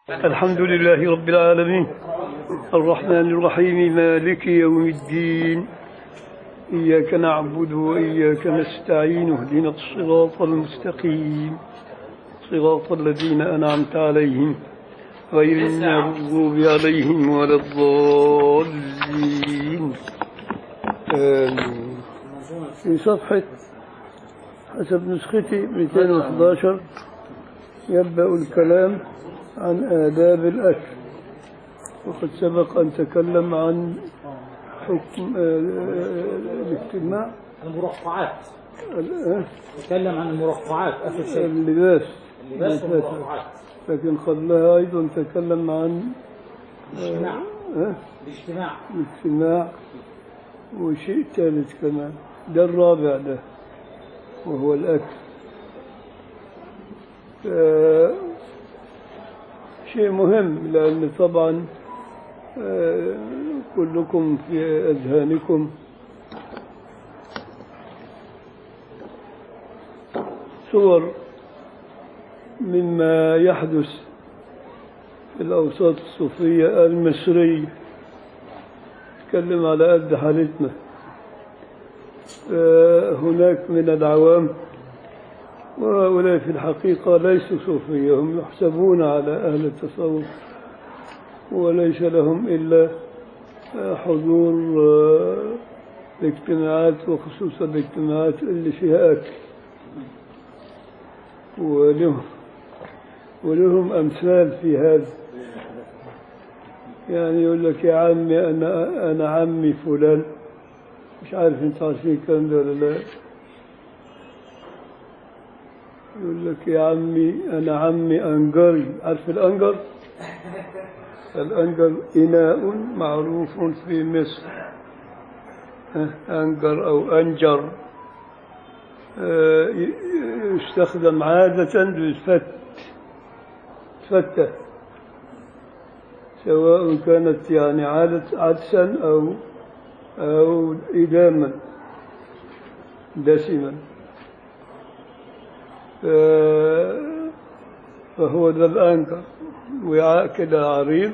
الحمد لله رب العالمين الرحمن الرحيم مالك يوم الدين إياك نعبد وإياك نستعين اهدنا الصراط المستقيم صراط الذين أنعمت عليهم غير المغضوب عليهم ولا الضالين آمين في صفحة حسب نسختي 211 يبدأ الكلام عن آداب الأكل وقد سبق أن تكلم عن حكم آه، الاجتماع المرفعات ال- تكلم عن المرفعات اخر شيء اللباس اللباس والمرفعات لكن قبلها أيضا تكلم عن الاجتماع آه، الاجتماع الاجتماع وشيء ثالث كمان ده الرابع ده وهو الأكل آه، شيء مهم لأن طبعا آه، كلكم في أذهانكم صور مما يحدث في الأوساط الصوفية المصرية نتكلم على قد حالتنا آه، هناك من العوام وهؤلاء في الحقيقة ليسوا صوفية هم يحسبون على أهل التصوف وليس لهم إلا آه، حضور آه، الاجتماعات وخصوصا الاجتماعات اللي فيها أكل ولهم ولهم أمثال في هذا يعني يقول لك يا عمي أنا أنا عمي فلان مش عارف أنت عارفين الكلام ده ولا لا يقول لك يا عمي أنا عمي أنجري عارف الأنجر؟ الأنجر إناء معروف في مصر ها، أنجر أو أنجر آه، ي- يستخدم عادة للفت فتة سواء كانت يعني عادة عدسا أو أو إداما دسما ف- فهو ذا الأنكر وعاء كده عريض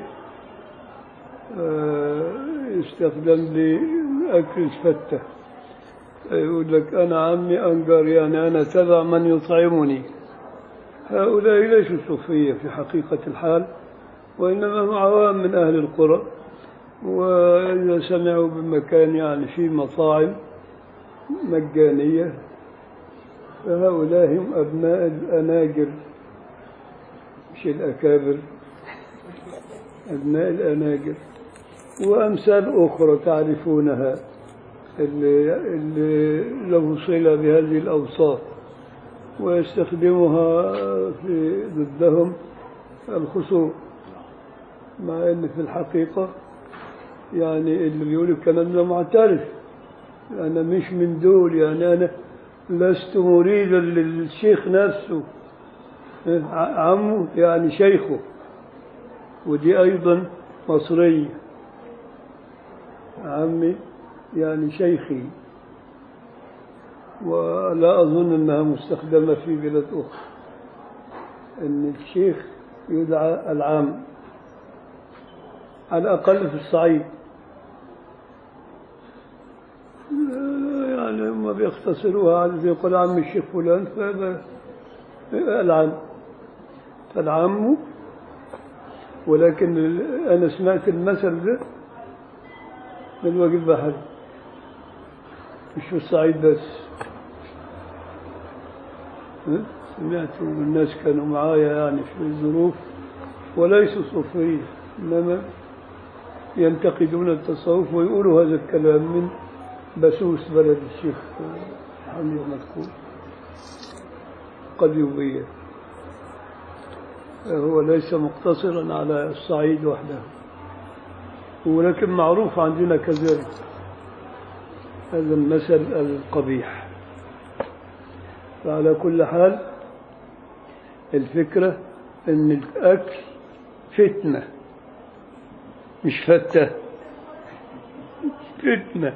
آه، يستخدم لأكل الفتة يقول لك أنا عمي أنقر يعني أنا تبع من يطعمني هؤلاء ليسوا صوفية في حقيقة الحال وإنما هم عوام من أهل القرى وإذا سمعوا بمكان يعني فيه مطاعم مجانية فهؤلاء هم أبناء الأناجر مش الأكابر أبناء الأناجر وأمثال أخرى تعرفونها اللي, اللي له صلة بهذه الأوصاف ويستخدمها في ضدهم الخصوم مع أن في الحقيقة يعني اللي بيقول الكلام ده معترف أنا مش من دول يعني أنا لست مريدا للشيخ نفسه ع- عمه يعني شيخه ودي أيضا مصرية عمي يعني شيخي ولا أظن أنها مستخدمة في بلاد أخرى أن الشيخ يدعى العام على الأقل في الصعيد يعني هم بيختصروها على زي يقول عم الشيخ فلان فهذا العم فالعم ولكن ال- أنا سمعت المثل ده من وجه البحر مش في الصعيد بس ها؟ سمعت الناس كانوا معايا يعني في الظروف وليسوا صوفية إنما ينتقدون التصوف ويقولوا هذا الكلام من بسوس بلد الشيخ حميد مذكور قليوبية هو ليس مقتصرا على الصعيد وحده ولكن معروف عندنا كذلك هذا المثل القبيح فعلى كل حال الفكرة ان الاكل فتنة مش فتة فتنة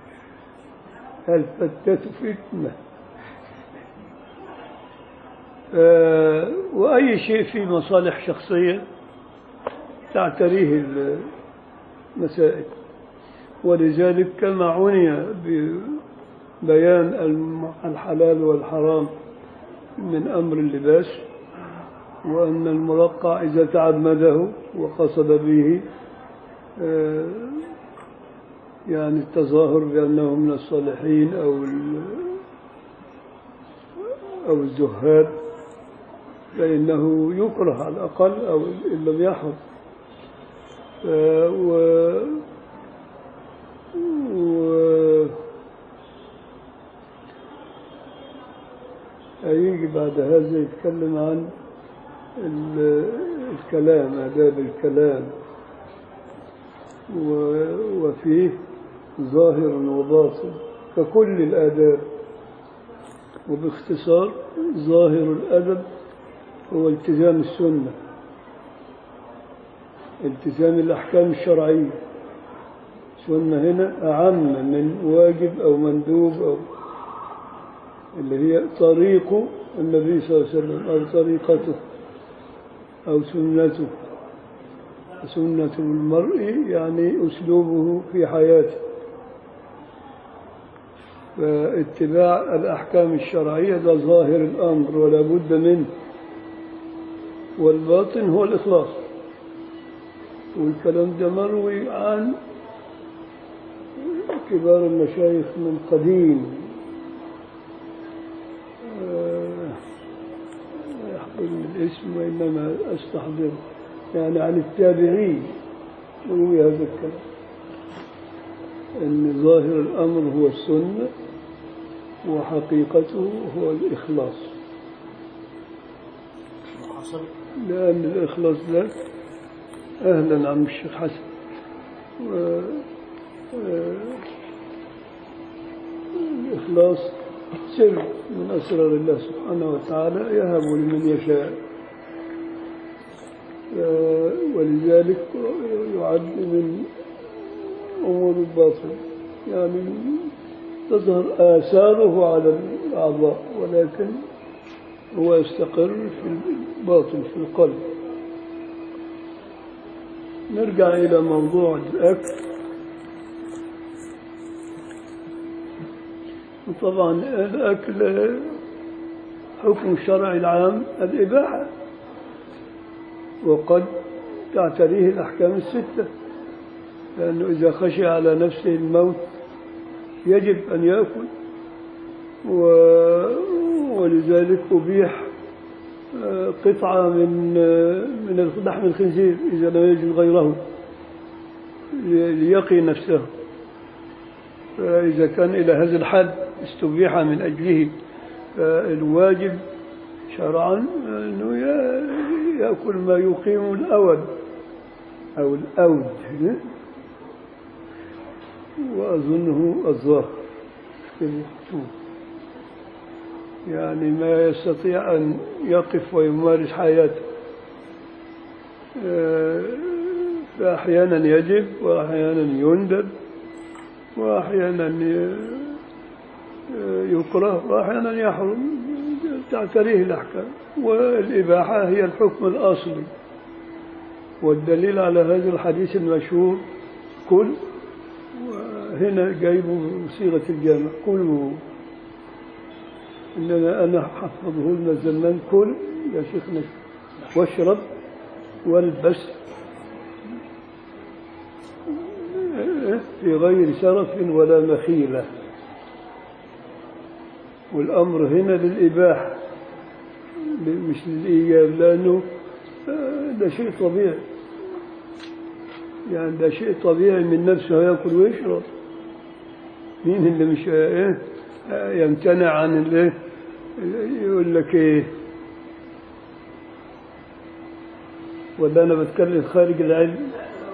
الفتاة فتنة آه، وأي شيء فيه مصالح شخصية تعتريه المسائل ولذلك كما عني ببيان الم- الحلال والحرام من أمر اللباس وأن المرقع إذا تعمده وقصد به آه، يعني التظاهر بأنه من الصالحين أو ال- أو الزهاد فإنه يكره على الأقل أو إن لم يحرم آه، و و هيجي بعد هذا يتكلم عن ال- الكلام آداب الكلام و- وفيه ظاهر وباطن ككل الآداب وباختصار ظاهر الأدب هو التزام السنة التزام الأحكام الشرعية سنة هنا أعم من واجب أو مندوب أو اللي هي طريق النبي صلى الله عليه وسلم أو طريقته أو سنته سنة المرء يعني أسلوبه في حياته فاتباع الأحكام الشرعية ده ظاهر الأمر ولا بد منه والباطن هو الإخلاص والكلام ده مروي عن كبار المشايخ من قديم آه، لا يحضرني الاسم وإنما أستحضر يعني عن التابعين روي هذا الكلام أن ظاهر الأمر هو السنة وحقيقته هو الإخلاص حصل لأن الإخلاص ده أهلا عم الشيخ حسن و... آه، الإخلاص سر من أسرار الله سبحانه وتعالى يهب لمن يشاء آه، ولذلك يعد من أمور الباطن يعني تظهر آثاره على الأعضاء ولكن هو يستقر في الباطن في القلب نرجع إلى موضوع الأكل وطبعا الأكل حكم الشرع العام الإباحة وقد تعتريه الأحكام الستة لأنه إذا خشي على نفسه الموت يجب أن يأكل و... ولذلك أبيح آه، قطعة من آه، من لحم الخنزير إذا لم يجد غيره لي- ليقي نفسه فإذا كان إلى هذا الحد استبيح من أجله آه، الواجب شرعا أنه ي- يأكل ما يقيم الأود أو الأود وأظنه الظاهر في المكتوب يعني ما يستطيع أن يقف ويمارس حياته آه، فأحيانا يجب وأحيانا يندب وأحيانا ي- آه، يكره وأحيانا يحرم تعتريه الأحكام والإباحة هي الحكم الأصلي والدليل على هذا الحديث المشهور كل وهنا جايبه بصيغة الجامع كلوا إنما أنا حفظه لنا زمان كل يا شيخنا واشرب والبس في غير سرف ولا مخيلة والأمر هنا للإباحة مش للإيجاب لأنه آه، ده شيء طبيعي يعني ده شيء طبيعي من نفسه ياكل ويشرب مين اللي مش ايه آه، يمتنع عن الايه يقول لك ايه ولا انا بتكلم خارج العلم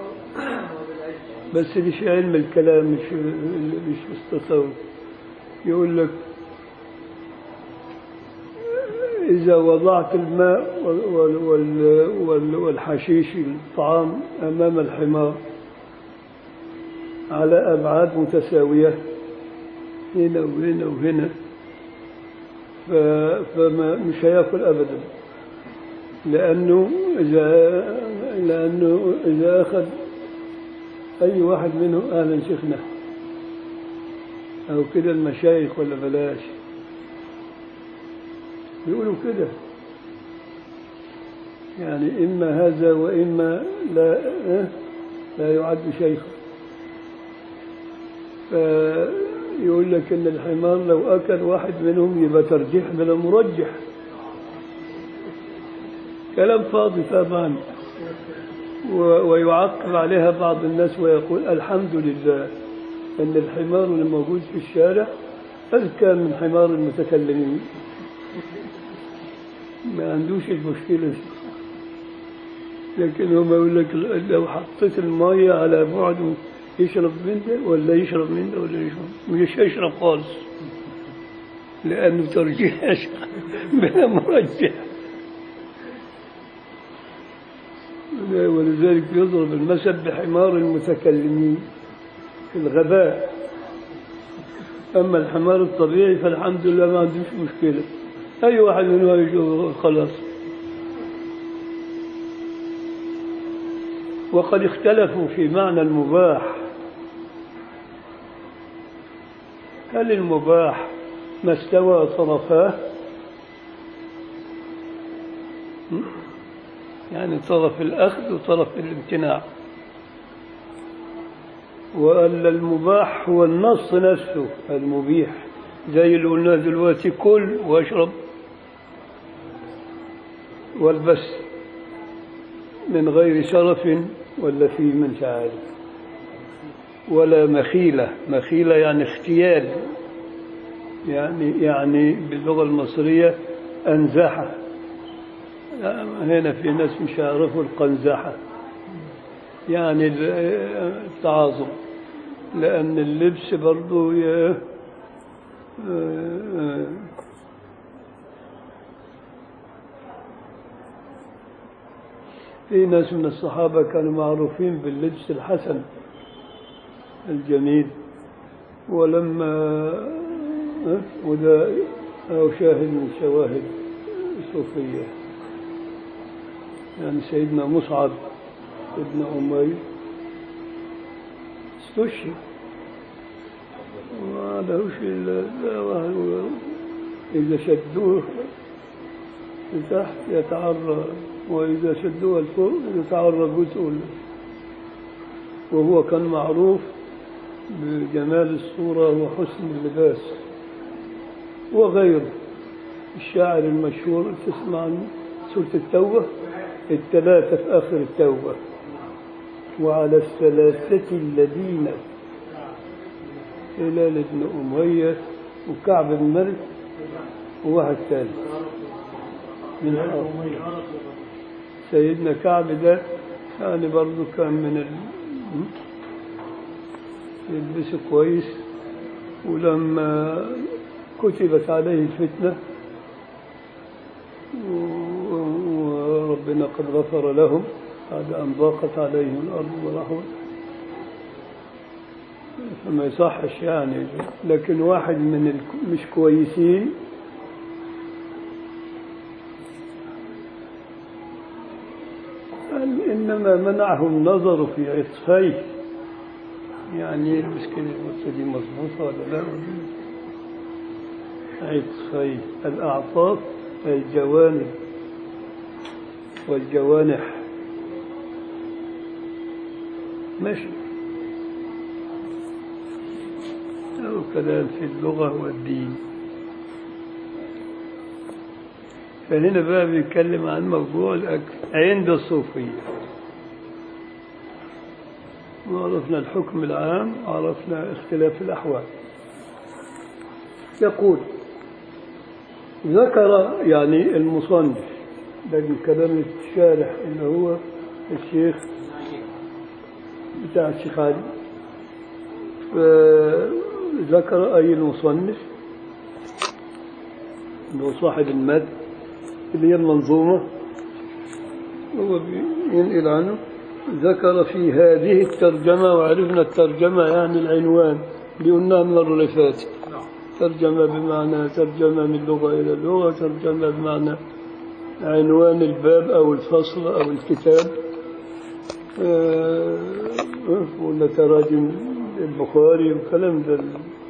بس مش علم الكلام مش مش التصوف يقول لك إذا وضعت الماء وال- وال- وال- والحشيش الطعام أمام الحمار على أبعاد متساوية هنا وهنا وهنا ف- فما مش هياكل أبدا لأنه إذا لأنه إذا أخذ أي واحد منهم أهلا شيخنا أو كده المشايخ ولا بلاش بيقولوا كده يعني إما هذا وإما لا إيه؟ لا يعد شيخا فيقول لك إن الحمار لو أكل واحد منهم يبقى ترجيح بلا مرجح كلام فاضي طبعا و- ويعقب عليها بعض الناس ويقول الحمد لله أن الحمار اللي موجود في الشارع أذكى من حمار المتكلمين ما عندوش المشكلة دي لكن هم يقول لك لو حطيت المية على بعد يشرب من ده ولا يشرب من ده ولا يشرب مش هيشرب خالص لأنه ترجيح بلا مرجح ولذلك يضرب المثل بحمار المتكلمين في الغباء أما الحمار الطبيعي فالحمد لله ما عندوش مشكلة أي واحد منهم يجوا خلاص وقد اختلفوا في معنى المباح هل المباح ما استوى طرفاه م? يعني طرف الأخذ وطرف الامتناع وأن المباح هو النص نفسه المبيح زي اللي قلناه دلوقتي كل واشرب والبس من غير شرف ولا في من عارف ولا مخيلة مخيلة يعني اختيال يعني يعني باللغة المصرية أنزحة هنا في ناس مش يعرفوا القنزحة يعني التعاظم لأن اللبس برضو ي- في ناس من الصحابة كانوا معروفين باللبس الحسن الجميل ولما وده أو شاهد من شواهد الصوفية يعني سيدنا مصعب ابن أمير استشهد وما لهوش إلا دعوة إذا شدوه لتحت يتعرى وإذا شدوه الفوق يتعرى جزء وهو كان معروف بجمال الصورة وحسن اللباس وغيره الشاعر المشهور تسمع عن سورة التوبة الثلاثة في آخر التوبة وعلى الثلاثة الذين هلال بن أمية وكعب بن مالك وواحد ثالث من الأرض. سيدنا كعب ده يعني برضه كان من ال... يلبس كويس ولما كتبت عليه الفتنة و- وربنا قد غفر لهم بعد أن ضاقت عليهم الأرض ورحمت فما يصحش يعني لكن واحد من ال- مش كويسين قال إنما منعهم النظر في عطفيه يعني يلبس كده البصة دي مظبوطة ولا لا عطفيه الأعطاف الجوانب والجوانح ماشي أو كلام في اللغة والدين فهنا بقى بيتكلم عن موضوع الأكل عند الصوفية وعرفنا الحكم العام عرفنا اختلاف الأحوال يقول ذكر يعني المصنف ده من كلام الشارح اللي هو الشيخ بتاع الشيخ علي ذكر أي المصنف اللي هو صاحب المد اللي هي المنظومة هو ينقل عنه ذكر في هذه الترجمة وعرفنا الترجمة يعني العنوان اللي قلناها المرة اللي فاتت ترجمة بمعنى ترجمة من لغة إلى لغة ترجمة بمعنى عنوان الباب أو الفصل أو الكتاب آه، ولا تراجم البخاري والكلام ده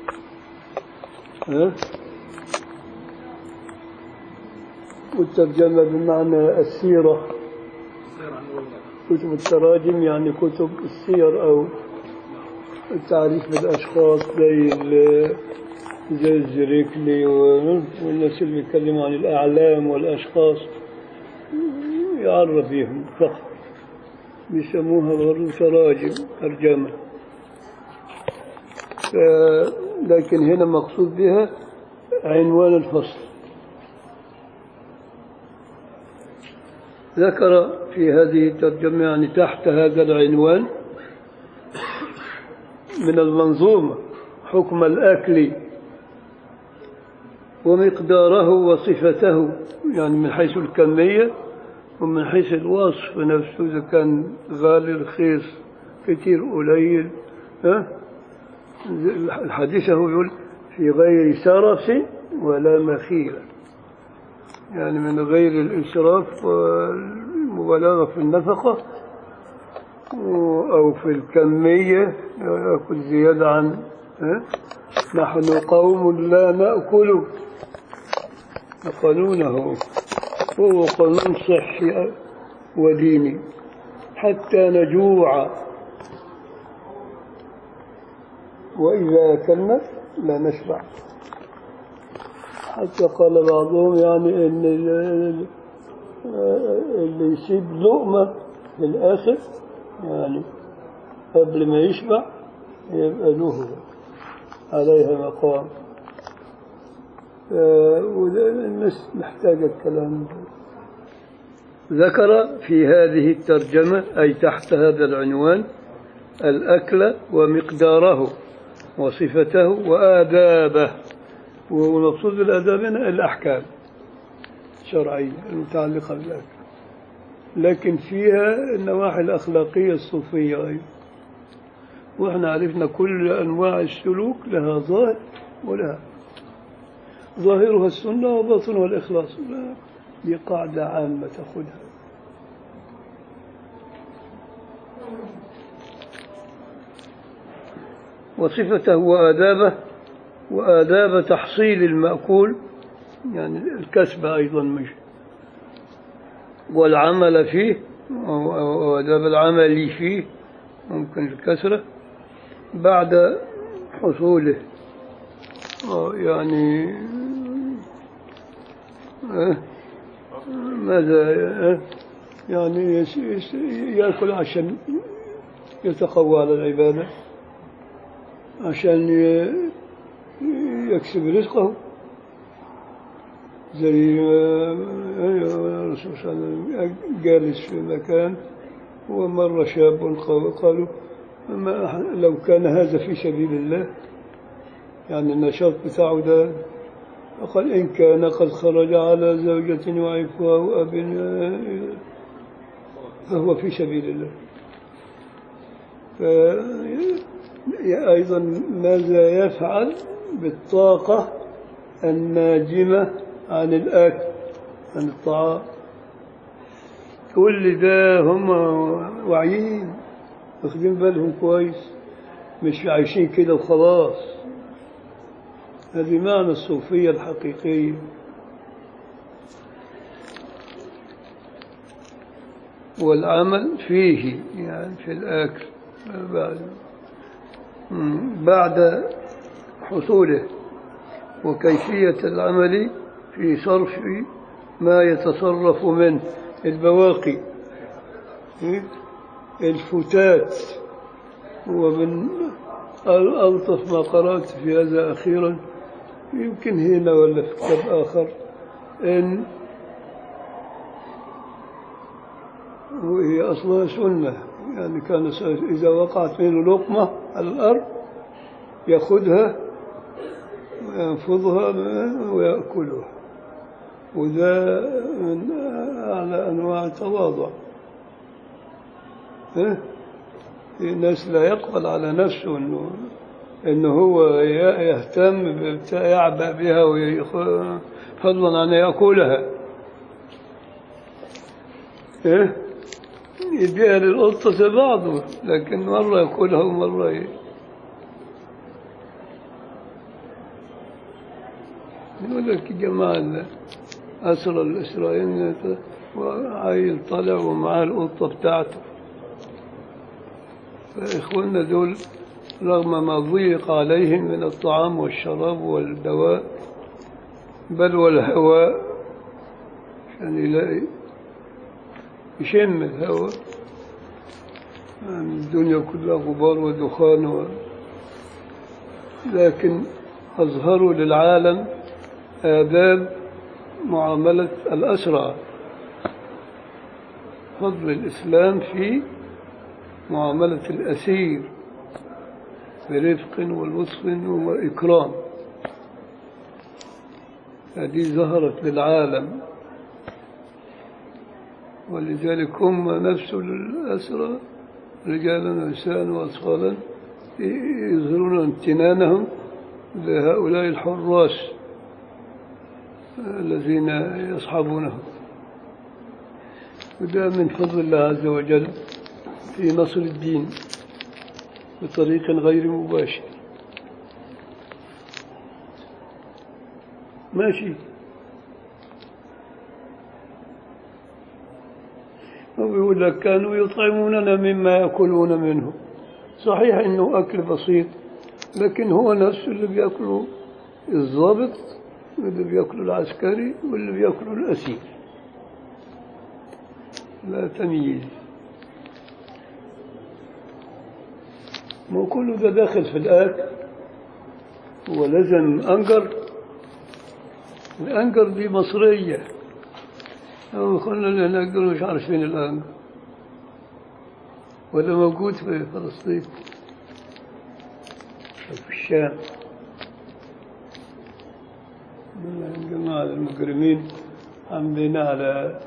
ها والترجمة بمعنى السيرة كتب التراجم يعني كتب السير أو التعريف بالأشخاص زي ال- زي الزريكلي و- والناس اللي بيتكلموا عن الأعلام والأشخاص يعرف بيهم فقط بيسموها برضه تراجم ترجمة ف- لكن هنا مقصود بها عنوان الفصل ذكر في هذه الترجمة يعني تحت هذا العنوان من المنظومة حكم الأكل ومقداره وصفته يعني من حيث الكمية ومن حيث الوصف نفسه إذا كان غالي رخيص كثير قليل ها الحديث هو يقول في غير سرف ولا مخيلة يعني من غير الإسراف والمبالغة في النفقة أو في الكمية يأكل زيادة عن ها؟ نحن قوم لا نأكل قانونه وهو قانون صحي وديني حتى نجوع وإذا أكلنا لا نشبع حتى قال بعضهم يعني إن ال- اللي يسيب لقمة في الآخر يعني قبل ما يشبع يبقى له عليها مقام ف- وده الناس محتاجة الكلام ده ذكر في هذه الترجمة أي تحت هذا العنوان الأكل ومقداره وصفته وآدابه والمقصود بالآداب هنا الأحكام الشرعية المتعلقة بالأكل لكن فيها النواحي الأخلاقية الصوفية أيضا وإحنا عرفنا كل أنواع السلوك لها ظاهر ولها ظاهرها السنة وباطنها الإخلاص لا دي قاعدة عامة تأخذها وصفته وآدابه وآداب تحصيل المأكول يعني الكسب أيضا مش والعمل فيه أو أو- أو آداب العمل فيه ممكن الكسرة بعد حصوله آه، يعني آه، ماذا آه، يعني يس- يس- يأكل عشان يتقوى على العبادة عشان ي- يكسب رزقه زي ما الرسول صلى الله عليه وسلم جالس في مكان ومر شاب قال- قالوا ما لو كان هذا في سبيل الله يعني النشاط بتاعه ده قال إن كان قد خرج على زوجة وعفوها وأب فهو في سبيل الله ف أيضا ماذا يفعل بالطاقة الناجمة عن الأكل عن الطعام كل ده هم واعيين واخدين بالهم كويس مش عايشين كده وخلاص هذه معنى الصوفية الحقيقية والعمل فيه يعني في الأكل بعد مم. بعد حصوله وكيفية العمل في صرف ما يتصرف منه البواقي إيه؟ الفتات ومن ألطف ما قرأت في هذا أخيرا يمكن هنا ولا في كتاب آخر إن وهي أصلها سنة يعني كان س- إذا وقعت منه لقمة على الأرض يأخذها وينفضها ويأكلها وده من أعلى أنواع التواضع إيه؟ في ناس لا يقبل على نفسه أنه إنه هو ي- يهتم ببتاع يعبأ بها ويخ- فضلا عن يأكلها إيه؟ يديها للقطة بعضه لكن مرة يأكلها ومرة ي... يقول لك يا جماعة أسرى الإسرائيليين وعيل طلع ومعاه القطة بتاعته فإخواننا دول رغم ما ضيق عليهم من الطعام والشراب والدواء بل والهواء عشان يلاقي يشم الهواء يعني الدنيا كلها غبار ودخان و... لكن أظهروا للعالم آداب معاملة الأسرى فضل الإسلام في معاملة الأسير برفق ولطف وإكرام هذه ظهرت للعالم ولذلك هم نفس الأسرى رجالا ونساء وأطفالا يظهرون امتنانهم لهؤلاء الحراس الذين يصحبونهم وده من فضل الله عز وجل في نصر الدين بطريق غير مباشر ماشي ويقول لك كانوا يطعموننا مما يأكلون منه صحيح انه اكل بسيط لكن هو نفسه اللي بياكله الضابط واللي بياكله العسكري واللي بياكله الاسير لا تمييز ما كله ده داخل في الاكل ولازم انقر الانقر دي مصريه لو كنا اللي هناك دول مش عارفين الان ولا موجود في فلسطين أو في الشام الجماعة المجرمين عاملين على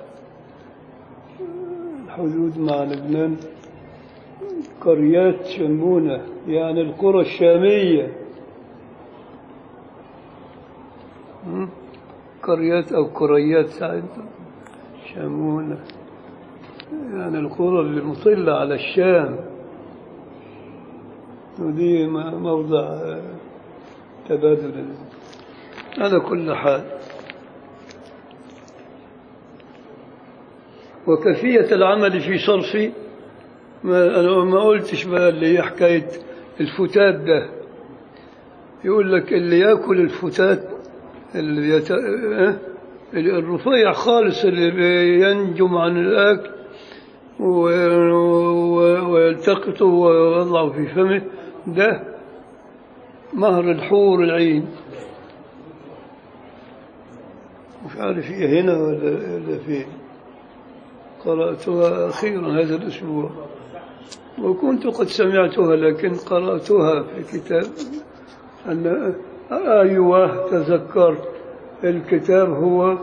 الحدود مع لبنان قريات شمونة يعني القرى الشامية م? قريات أو قريات ساعتها شامونة يعني القرى اللي مطلة على الشام ودي م- موضع آه، تبادل على كل حال وكيفية العمل في صرف ما أنا ما قلتش بقى اللي هي حكاية الفتات ده يقول لك اللي ياكل الفتات اللي يت... اه؟ الرفيع خالص اللي بينجم عن الأكل و... و... ويلتقطه ويضعه في فمه ده مهر الحور العين مش عارف هي هنا ولا ولا فين قرأتها أخيرا هذا الأسبوع وكنت قد سمعتها لكن قرأتها في كتاب أن أيوة تذكرت الكتاب هو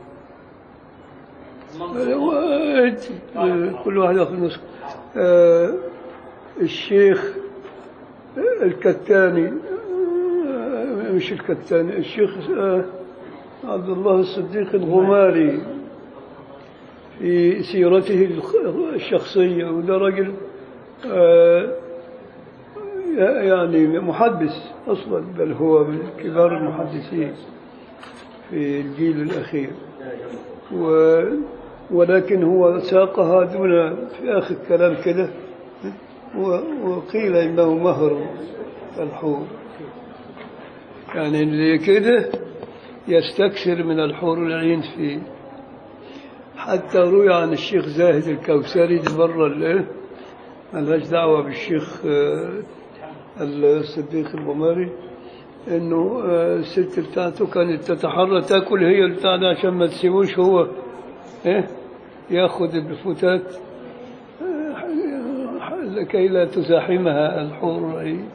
كل واحد ياخذ نسخة آه، الشيخ الكتاني آه، مش الكتاني الشيخ آه، عبد الله الصديق الغماري في سيرته الخ- الشخصية وده رجل آه، يعني محدث أصلا بل هو من كبار المحدثين في الجيل الأخير و ولكن هو ساقها دون في آخر الكلام كده و- وقيل إنه مهر الحور يعني اللي كده يستكثر من الحور العين فيه حتى روي عن الشيخ زاهد الكوثري دي مرة اللي ملهاش دعوة بالشيخ آه، الصديق الغماري انه آه، الست بتاعته كانت تتحرى تاكل هي بتاع ده عشان ما تسيبوش هو ايه ياخذ الفتات آه، لكي لا تزاحمها الحور العين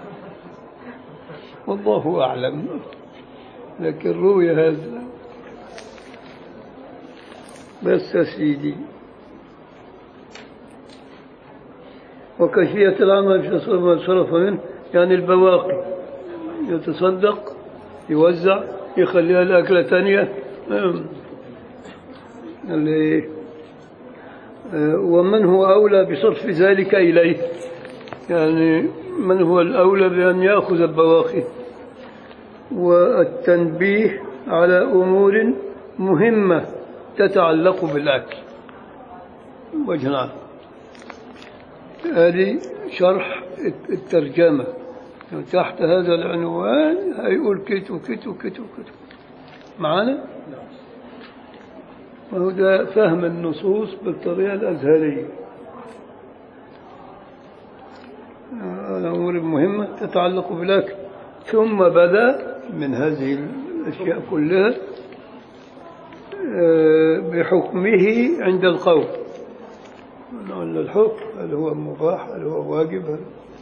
والله اعلم لكن روي هذا بس يا سيدي وكيفية العمل في صرف ما صرف منه يعني البواقي يتصدق يوزع يخليها الأكلة تانية أم. اللي آه، ومن هو أولى بصرف ذلك إليه يعني من هو الأولى بأن يأخذ البواقي والتنبيه على أمور مهمة تتعلق بالأكل وجه آخر هذه شرح الترجمة تحت هذا العنوان هيقول كت وكت وكت وكت معنا وهو ده فهم النصوص بالطريقة الأزهرية الأمور المهمة تتعلق بالأكل ثم بدأ من هذه الأشياء كلها آه، بحكمه عند القوم أن الحكم هل هو مباح هل هو واجب هل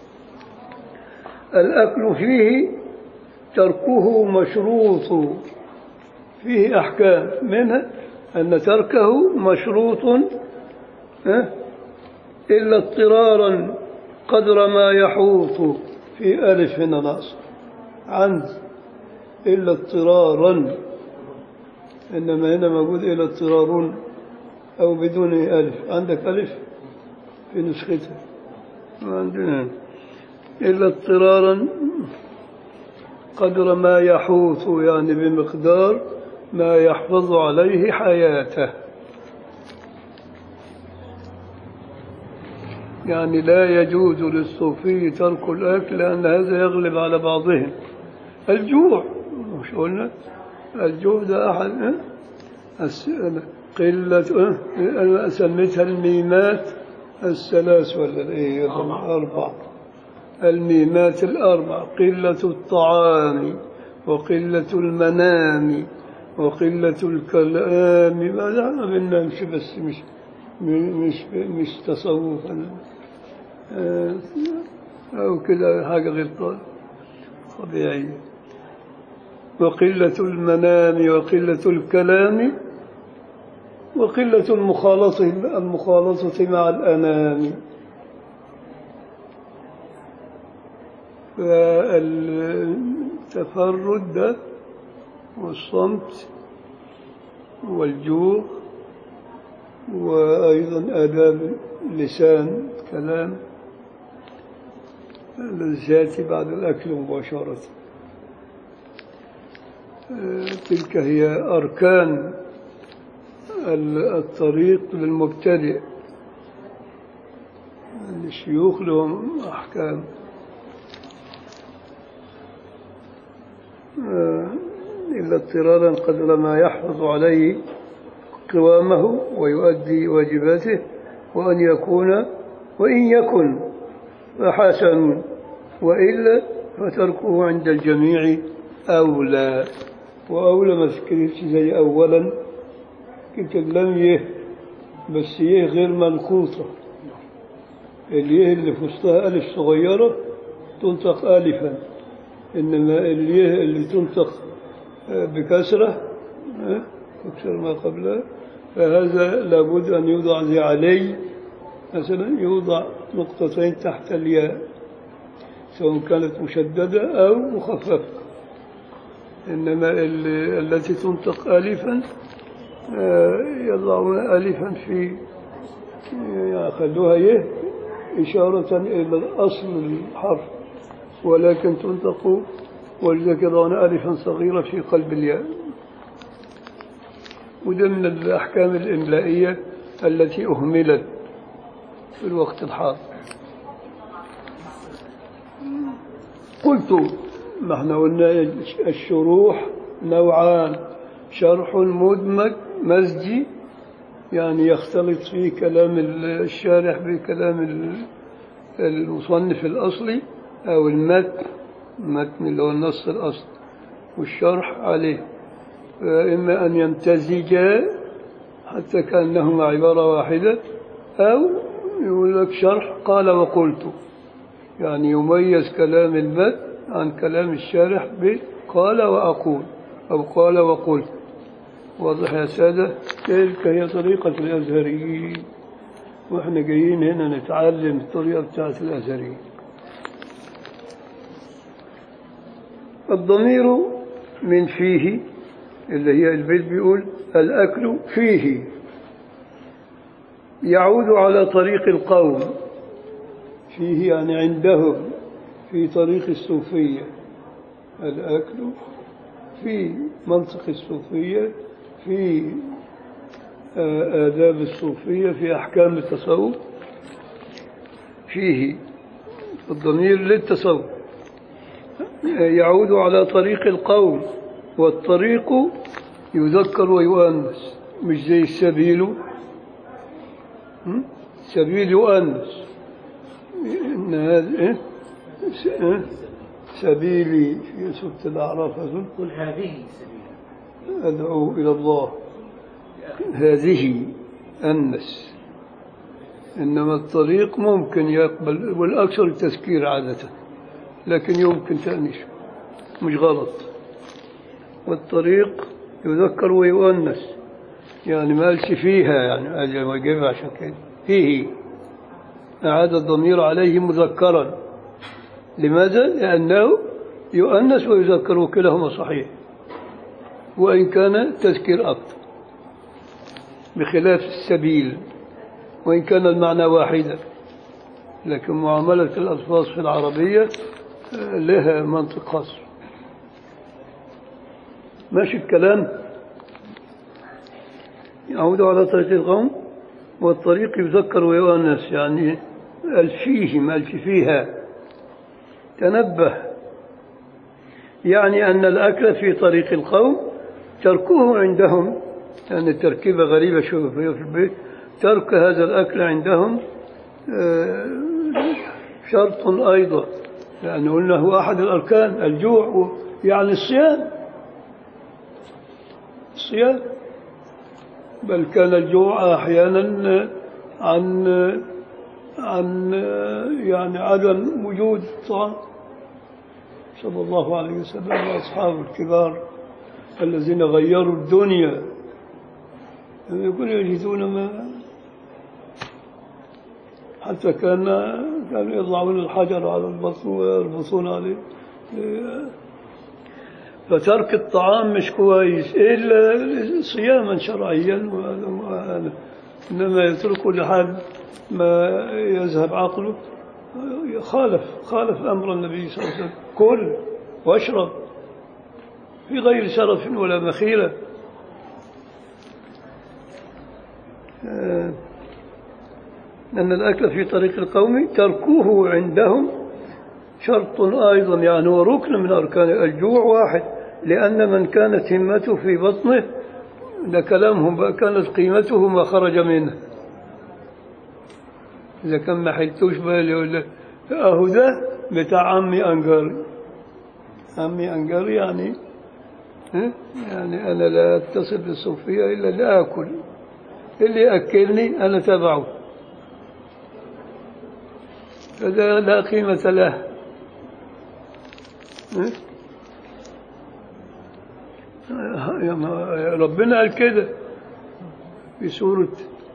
الأكل فيه تركه مشروط فيه أحكام منها أن تركه مشروط آه، إلا اضطرارا قدر ما يحوط في ألف هنا ناقص عند إلا اضطرارا إنما هنا موجود إلا اضطرار أو بدون ألف عندك ألف في نسختها ما عندنا إلا اضطرارا قدر ما يحوط يعني بمقدار ما يحفظ عليه حياته يعني لا يجوز للصوفي ترك الأكل لأن هذا يغلب على بعضهم الجوع مش قلنا الجوع ده أحد اه؟ الس- قلة اه؟ أنا سميتها الميمات الثلاث ولا الإيه الأربع الميمات الأربع قلة الطعام وقلة المنام وقلة الكلام ما لا ما بننامش بس مش مش مش تصوفا آه، أو كده حاجة غير ط- طبيعية وقلة المنام وقلة الكلام وقلة المخالطة المخالطة مع الأنام فالتفرد ده والصمت والجوع وأيضا آداب اللسان كلام الذي يأتي بعد الأكل مباشرة آه، تلك هي أركان ال- الطريق للمبتدئ الشيوخ لهم أحكام آه، إلا اضطرارا قدر ما يحفظ عليه قوامه ويؤدي واجباته وأن يكون وإن يكن فحسن وإلا فتركه عند الجميع أولى وأولى ما تذكرش زي أولا كنت لم يه بس يه غير منقوطة اليه اللي في وسطها ألف صغيرة تنطق ألفا إنما اليه اللي تنطق آه، بكسرة آه، تكسر ما قبلها فهذا لابد أن يوضع زي علي مثلا يوضع نقطتين تحت الياء سواء كانت مشددة أو مخففة إنما ال- التي تنطق ألفا آه، يضعون ألفا في يخلوها يه إشارة إلى أصل الحرف ولكن تنطق ولذلك يضعون ألفا صغيرة في قلب الياء وده من الأحكام الإملائية التي أهملت في الوقت الحاضر قلت ما احنا قلنا الشروح نوعان شرح مدمج مزجي يعني يختلط فيه كلام الشارح بكلام ال- المصنف الأصلي أو المتن المتن اللي هو النص الأصلي والشرح عليه إما أن يمتزجا حتى كأنهما عبارة واحدة أو يقول لك شرح قال وقلت يعني يميز كلام المتن عن كلام الشارح بقال وأقول أو قال وقلت واضح يا سادة تلك هي طريقة الأزهريين وإحنا جايين هنا نتعلم الطريقة بتاعت الأزهريين الضمير من فيه اللي هي البيت بيقول الأكل فيه يعود على طريق القوم فيه يعني عندهم في طريق الصوفية الأكل في منطق الصوفية في آه، آداب الصوفية في أحكام التصوف فيه الضمير للتصوف يعود على طريق القوم والطريق يذكر ويؤنس مش زي السبيل م? السبيل يؤنس إن هذا إيه؟ س- إيه؟ سبيلي في سورة الأعراف أظن قل هذه سبيل أدعو إلى الله هذه أنس إنما الطريق ممكن يقبل والأكثر التذكير عادة لكن يمكن تأنيسه مش غلط والطريق يذكر ويؤنس يعني ما قالش فيها يعني أجل ما جيبها عشان كده فيه أعاد الضمير عليه مذكرا لماذا؟ لأنه يؤنس ويذكر وكلاهما صحيح وإن كان تذكير أكثر بخلاف السبيل وإن كان المعنى واحدا لكن معاملة الألفاظ في العربية آه، لها منطق خاص ماشي الكلام يعود على طريق القوم والطريق يذكر ويؤنس يعني الفيه ما الف فيها تنبه يعني أن الأكل في طريق القوم تركه عندهم يعني تركيبة غريبة شوف في البيت ترك هذا الأكل عندهم آه، شرط أيضا لأن قلنا هو أحد الأركان الجوع يعني الصيام الصيام بل كان الجوع أحيانا عن عن يعني عدم وجود طعام صلى الله عليه وسلم وأصحابه الكبار الذين غيروا الدنيا يقول يجدون ما حتى كان كانوا يضعون الحجر على البطن ويربطون عليه فترك الطعام مش كويس إلا صياما شرعيا وهذا إنما يتركه لحال ما يذهب عقله خالف خالف أمر النبي صلى الله عليه وسلم كل واشرب في غير شرف ولا مخيلة آه، أن الأكل في طريق القوم تركوه عندهم شرط أيضا يعني هو ركن من أركان الجوع واحد لأن من كانت همته في بطنه ده كلامهم بقى كانت قيمته ما خرج منه إذا كان ما حلتوش بالي يقول لك أهو ده بتاع عمي أنجاري عمي أنجاري يعني ها؟ يعني أنا لا أتصل بالصوفية إلا لآكل اللي يأكلني أنا تبعه فده لا قيمة له ها؟ يا ما- ربنا قال كده في سورة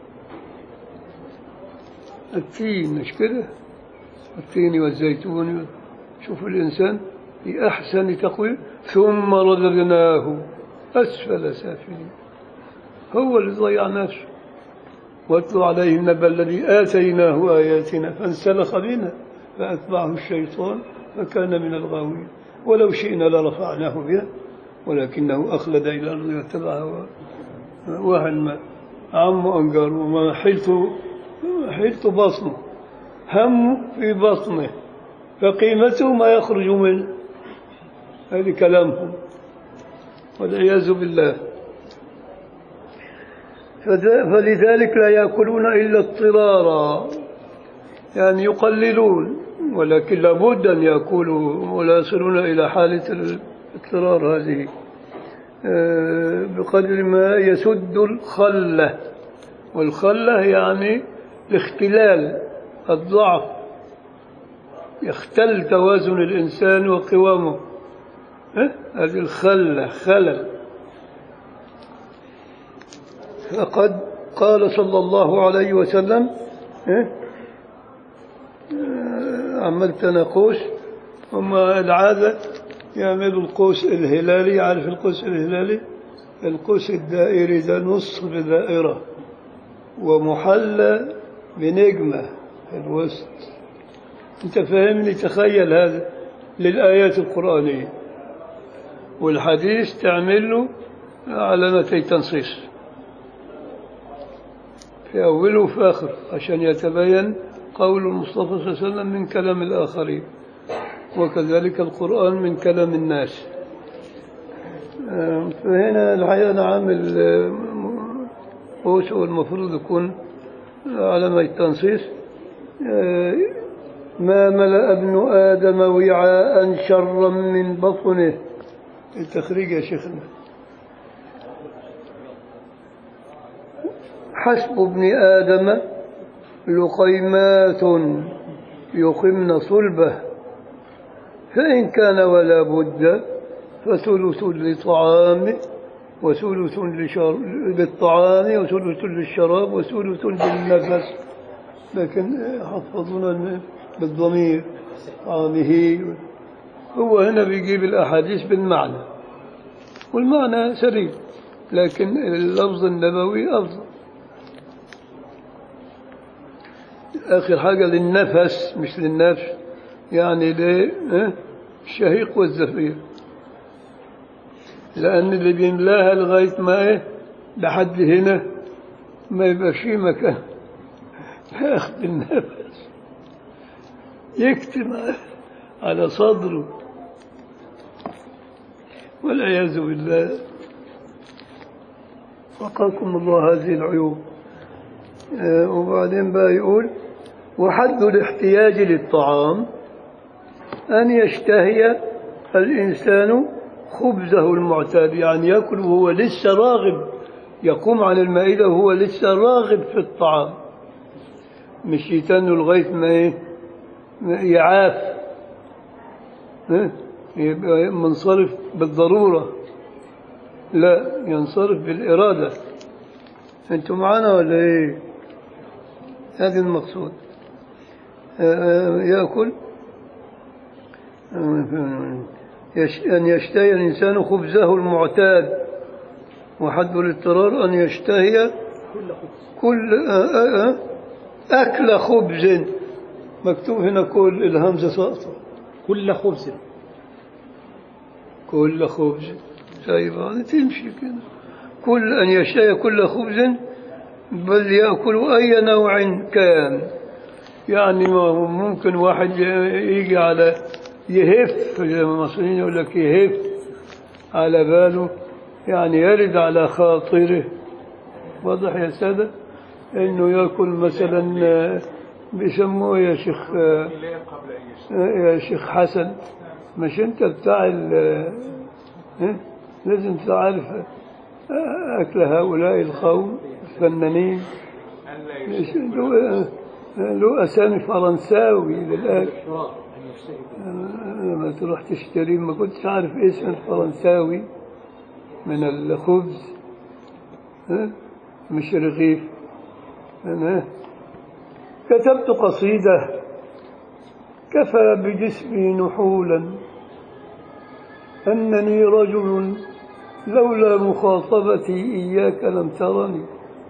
التين مش كده التين والزيتون شوف الإنسان في أحسن تقويم ثم رددناه أسفل سافلين هو اللي ضيع نفسه واتلو عليهم نبأ الذي آتيناه آياتنا فانسلخ بنا فأتبعه الشيطان فكان من الغاوين ولو شئنا لرفعناه بها ولكنه أخلد إلى الأرض واتبع هواه واحد ما عمه أنقر وما حلت حلت بطنه هم في بطنه فقيمته ما يخرج منه هذه كلامهم والعياذ بالله فذ- فلذلك لا يأكلون إلا اضطرارا يعني يقللون ولكن لابد أن يأكلوا ولا يصلون إلى حالة الاضطرار هذه آه، بقدر ما يسد الخلة والخلة يعني الاختلال الضعف يختل توازن الإنسان وقوامه ها؟ هذه الخلة خلل فقد قال صلى الله عليه وسلم ها؟ آه، عملت نقوش هم العادة يعملوا القوس الهلالي عارف القوس الهلالي القوس الدائري ده نصف دائرة ومحلى بنجمة في الوسط انت فاهمني تخيل هذا للآيات القرآنية والحديث تعمل له علامتي تنصيص في أوله وفي آخره عشان يتبين قول المصطفى صلى الله عليه وسلم من كلام الآخرين وكذلك القرآن من كلام الناس آه، فهنا الحقيقة أنا عامل آه، قوس والمفروض يكون علامة التنصيص آه، ما ملأ ابن آدم وعاء شرا من بطنه التخريج يا شيخنا حسب ابن آدم لقيمات يقمن صلبه فإن كان ولا بد فثلث لطعام وثلث لشر... للطعام وثلث للشراب وثلث للنفس لكن حفظنا بالضمير طعامه هو هنا بيجيب الأحاديث بالمعنى والمعنى سليم لكن اللفظ النبوي أفضل آخر حاجة للنفس مش للنفس يعني للشهيق والزفير لأن اللي بيملاها لغاية ما إيه لحد هنا ما يبقى في مكان ياخد النفس يكتم على صدره والعياذ بالله وقاكم الله هذه العيوب آه، وبعدين بقى يقول وحد الاحتياج للطعام أن يشتهي الإنسان خبزه المعتاد يعني يأكل وهو لسه راغب يقوم عن المائدة وهو لسه راغب في الطعام مش يتنوا لغاية ما إيه؟ ما يعاف ها؟ يبقى منصرف بالضرورة لا ينصرف بالإرادة أنتم معنا ولا إيه هذا المقصود آه، يأكل يش- أن يشتهي الإنسان خبزه المعتاد وحد الاضطرار أن يشتهي كل آه، آه، آه، أكل خبز مكتوب هنا كل الهمزة ساقطة كل خبز كل خبز زي بعض تمشي كده كل أن يشتهي كل خبز بل يأكل أي نوع كان يعني ما هو ممكن واحد يجي على يهف زي ما المصريين يقول لك يهف على باله يعني يرد على خاطره واضح يا سادة انه ياكل مثلا آه، بيسموه يا شيخ آه، يا شيخ حسن مش انت بتاع ال ها؟ لازم تعرف اكل هؤلاء القوم الفنانين مش- له له اسامي فرنساوي للاكل لما تروح تشتري ما كنتش عارف اسم الفرنساوي من الخبز ها؟ مش رغيف أنا كتبت قصيدة كفى بجسمي نحولا أنني رجل لولا مخاطبتي إياك لم ترني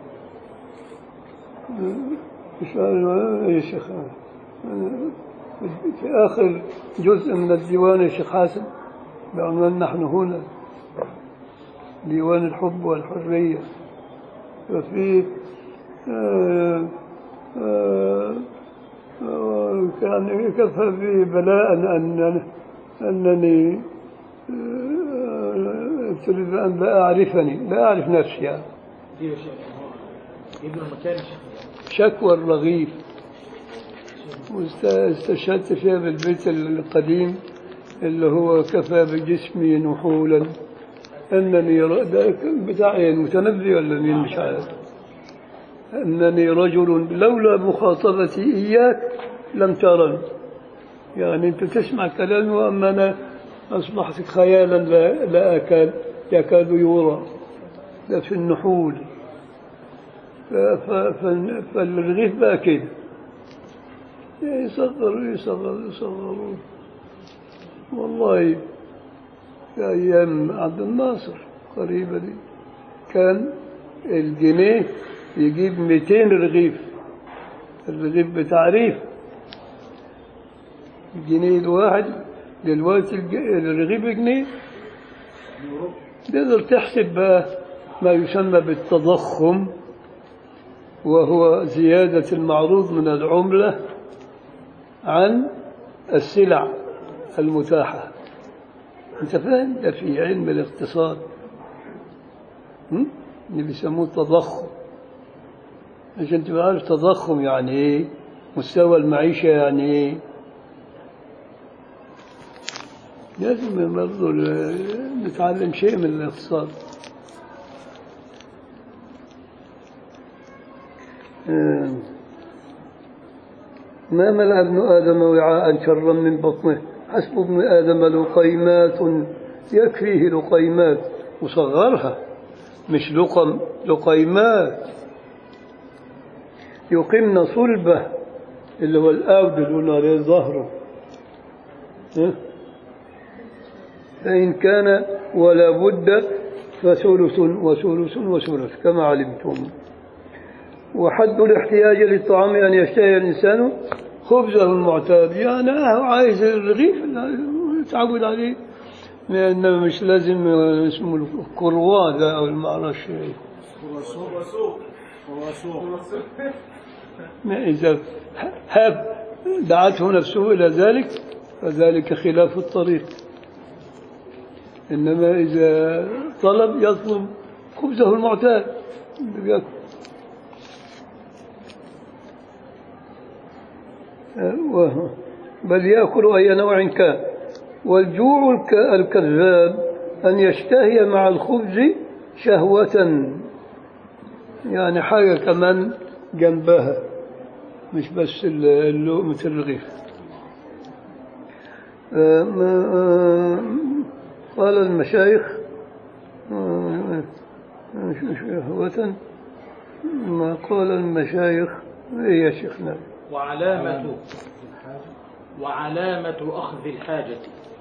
مش عارف يا شيخ في آخر جزء من الديوان يا شيخ حاسم بعنوان نحن هنا ديوان الحب والحرية وفي آه، آه، آه، كان كفى بي بلاء أن أنني آه، تريد أن لا أعرفني لا أعرف نفسي يعني. دي يا شيخ يبنوا المكان يا شيخ شكوى الرغيف واستشهدت فيها بالبيت القديم اللي هو كفى بجسمي نحولا أنني ر- ده كان بتاع إيه، المتنبي ولا مين مش عارف أنني رجل لولا مخاطبتي إياك لم ترني يعني أنت تسمع كلامي وأما أنا أصبحت خيالا لا, لا أكاد يكاد يرى ده في النحول ف- ف- ف- فالرغيف بقى كده يصغر يصغر يصغر والله في أيام عبد الناصر قريبة دي كان الجنيه يجيب 200 رغيف الرغيف بتعريف الجنيه الواحد دلوقتي الج- الرغيف جنيه تقدر تحسب بقى ما يسمى بالتضخم وهو زيادة المعروض من العملة عن السلع المتاحة أنت فاهم ده في علم الاقتصاد هم؟ اللي بيسموه تضخم عشان تبقى عارف تضخم يعني ايه مستوى المعيشة يعني ايه لازم برضه نتعلم شيء من الاقتصاد آه. ما ملأ ابن آدم وعاء شرا من بطنه حسب ابن آدم لقيمات يكفيه لقيمات وصغرها مش لقم لقيمات يقمن صلبه اللي هو الأود اللي قلنا عليه ظهره ها؟ فإن كان ولا بد فثلث وثلث وثلث كما علمتم وحد الاحتياج للطعام أن يشتهي الإنسان خبزه المعتاد يعني هو عايز الرغيف اللي يتعود عليه لأنه مش لازم اسمه الكروان ده أو المعرفش إيه. ما إذا هاب دعته نفسه إلى ذلك فذلك خلاف الطريق إنما إذا طلب يطلب خبزه المعتاد بياكل. وهو- بل يأكل أي نوع كان والجوع الك- الكذاب أن يشتهي مع الخبز شهوة يعني حاجة كمان جنبها مش بس ال- اللقمة الرغيف آه، ما- آه، قال المشايخ آه، شهوة ما قال المشايخ إيه يا شيخنا وعلامة وعلامة أخذ الحاجة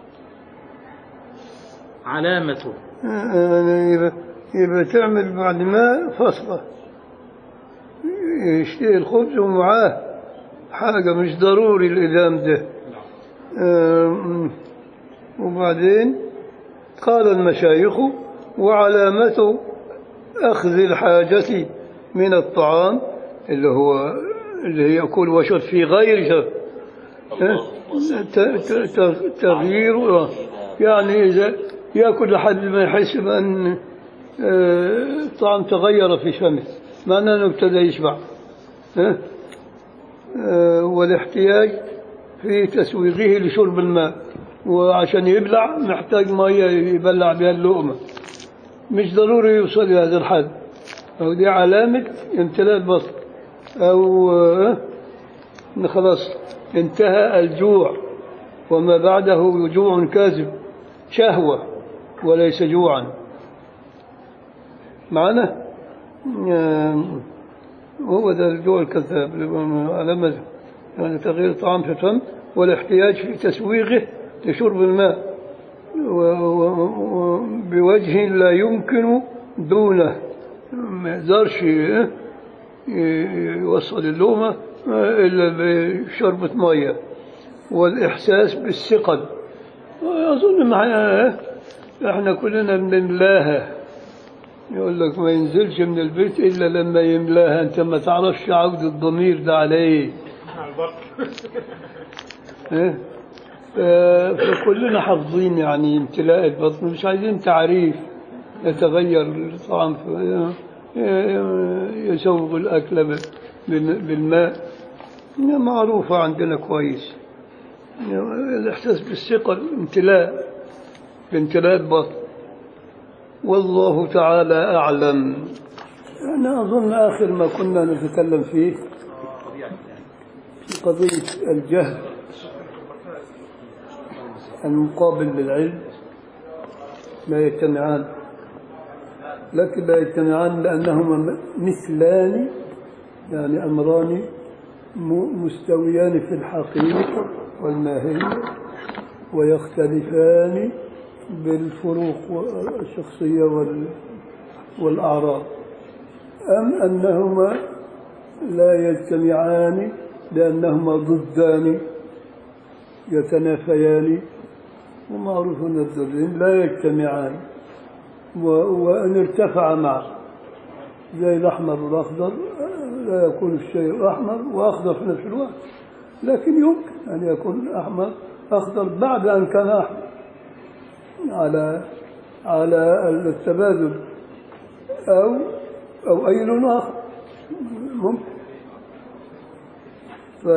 علامة يعني يبقى, يبقى تعمل بعد ما فصلة يشتري الخبز ومعاه حاجة مش ضروري الإدام ده آم، وبعدين قال المشايخ وعلامة أخذ الحاجة من الطعام اللي هو اللي يأكل ويشرب في غير شرب ت- ت- ت- تغيير آه. يعني إذا يأكل لحد ما يحس بأن آه، الطعام تغير في فمه معناه أنه ابتدى يشبع ها؟ آه، والاحتياج في تسويغه لشرب الماء وعشان يبلع محتاج مية يبلع بها اللقمة مش ضروري يوصل إلى هذا الحد أو دي علامة امتلاء البطن أو آه، إن خلاص انتهى الجوع وما بعده جوع كاذب شهوة وليس جوعا معنا آم، هو ده الجوع الكذاب اللي هو علامة يعني تغيير الطعام في الفم والاحتياج في تسويغه لشرب الماء و- و- و- بوجه لا يمكن دونه ما يقدرش ي- يوصل اللومة إلا بشربة مية والإحساس بالثقل أظن معنا إحنا كلنا بنملاها يقول لك ما ينزلش من البيت إلا لما يملاها أنت ما تعرفش عود الضمير ده عليه إيه؟ ف- فكلنا حافظين يعني امتلاء البطن مش عايزين تعريف يتغير الطعام ف- يسوغ الأكل ب- بال- بالماء معروفة عندنا كويس الإحساس بالثقة امتلاء بامتلاء البطن والله تعالى أعلم أنا أظن آخر ما كنا نتكلم فيه في قضية الجهل المقابل للعلم لا يجتمعان لكن لا يجتمعان لأنهما مثلان يعني أمران م- مستويان في الحقيقة والماهية ويختلفان بالفروق الشخصية وال والأعراض أم أنهما لا يجتمعان لأنهما ضدان يتنافيان ومعروف أن الضدين لا يجتمعان و- وأن ارتفع معا زي الأحمر والأخضر لا يكون الشيء أحمر وأخضر في نفس الوقت لكن يمكن أن يكون أحمر أخضر بعد أن كان أحمر على على التبادل أو أو أي لون آخر ممكن ف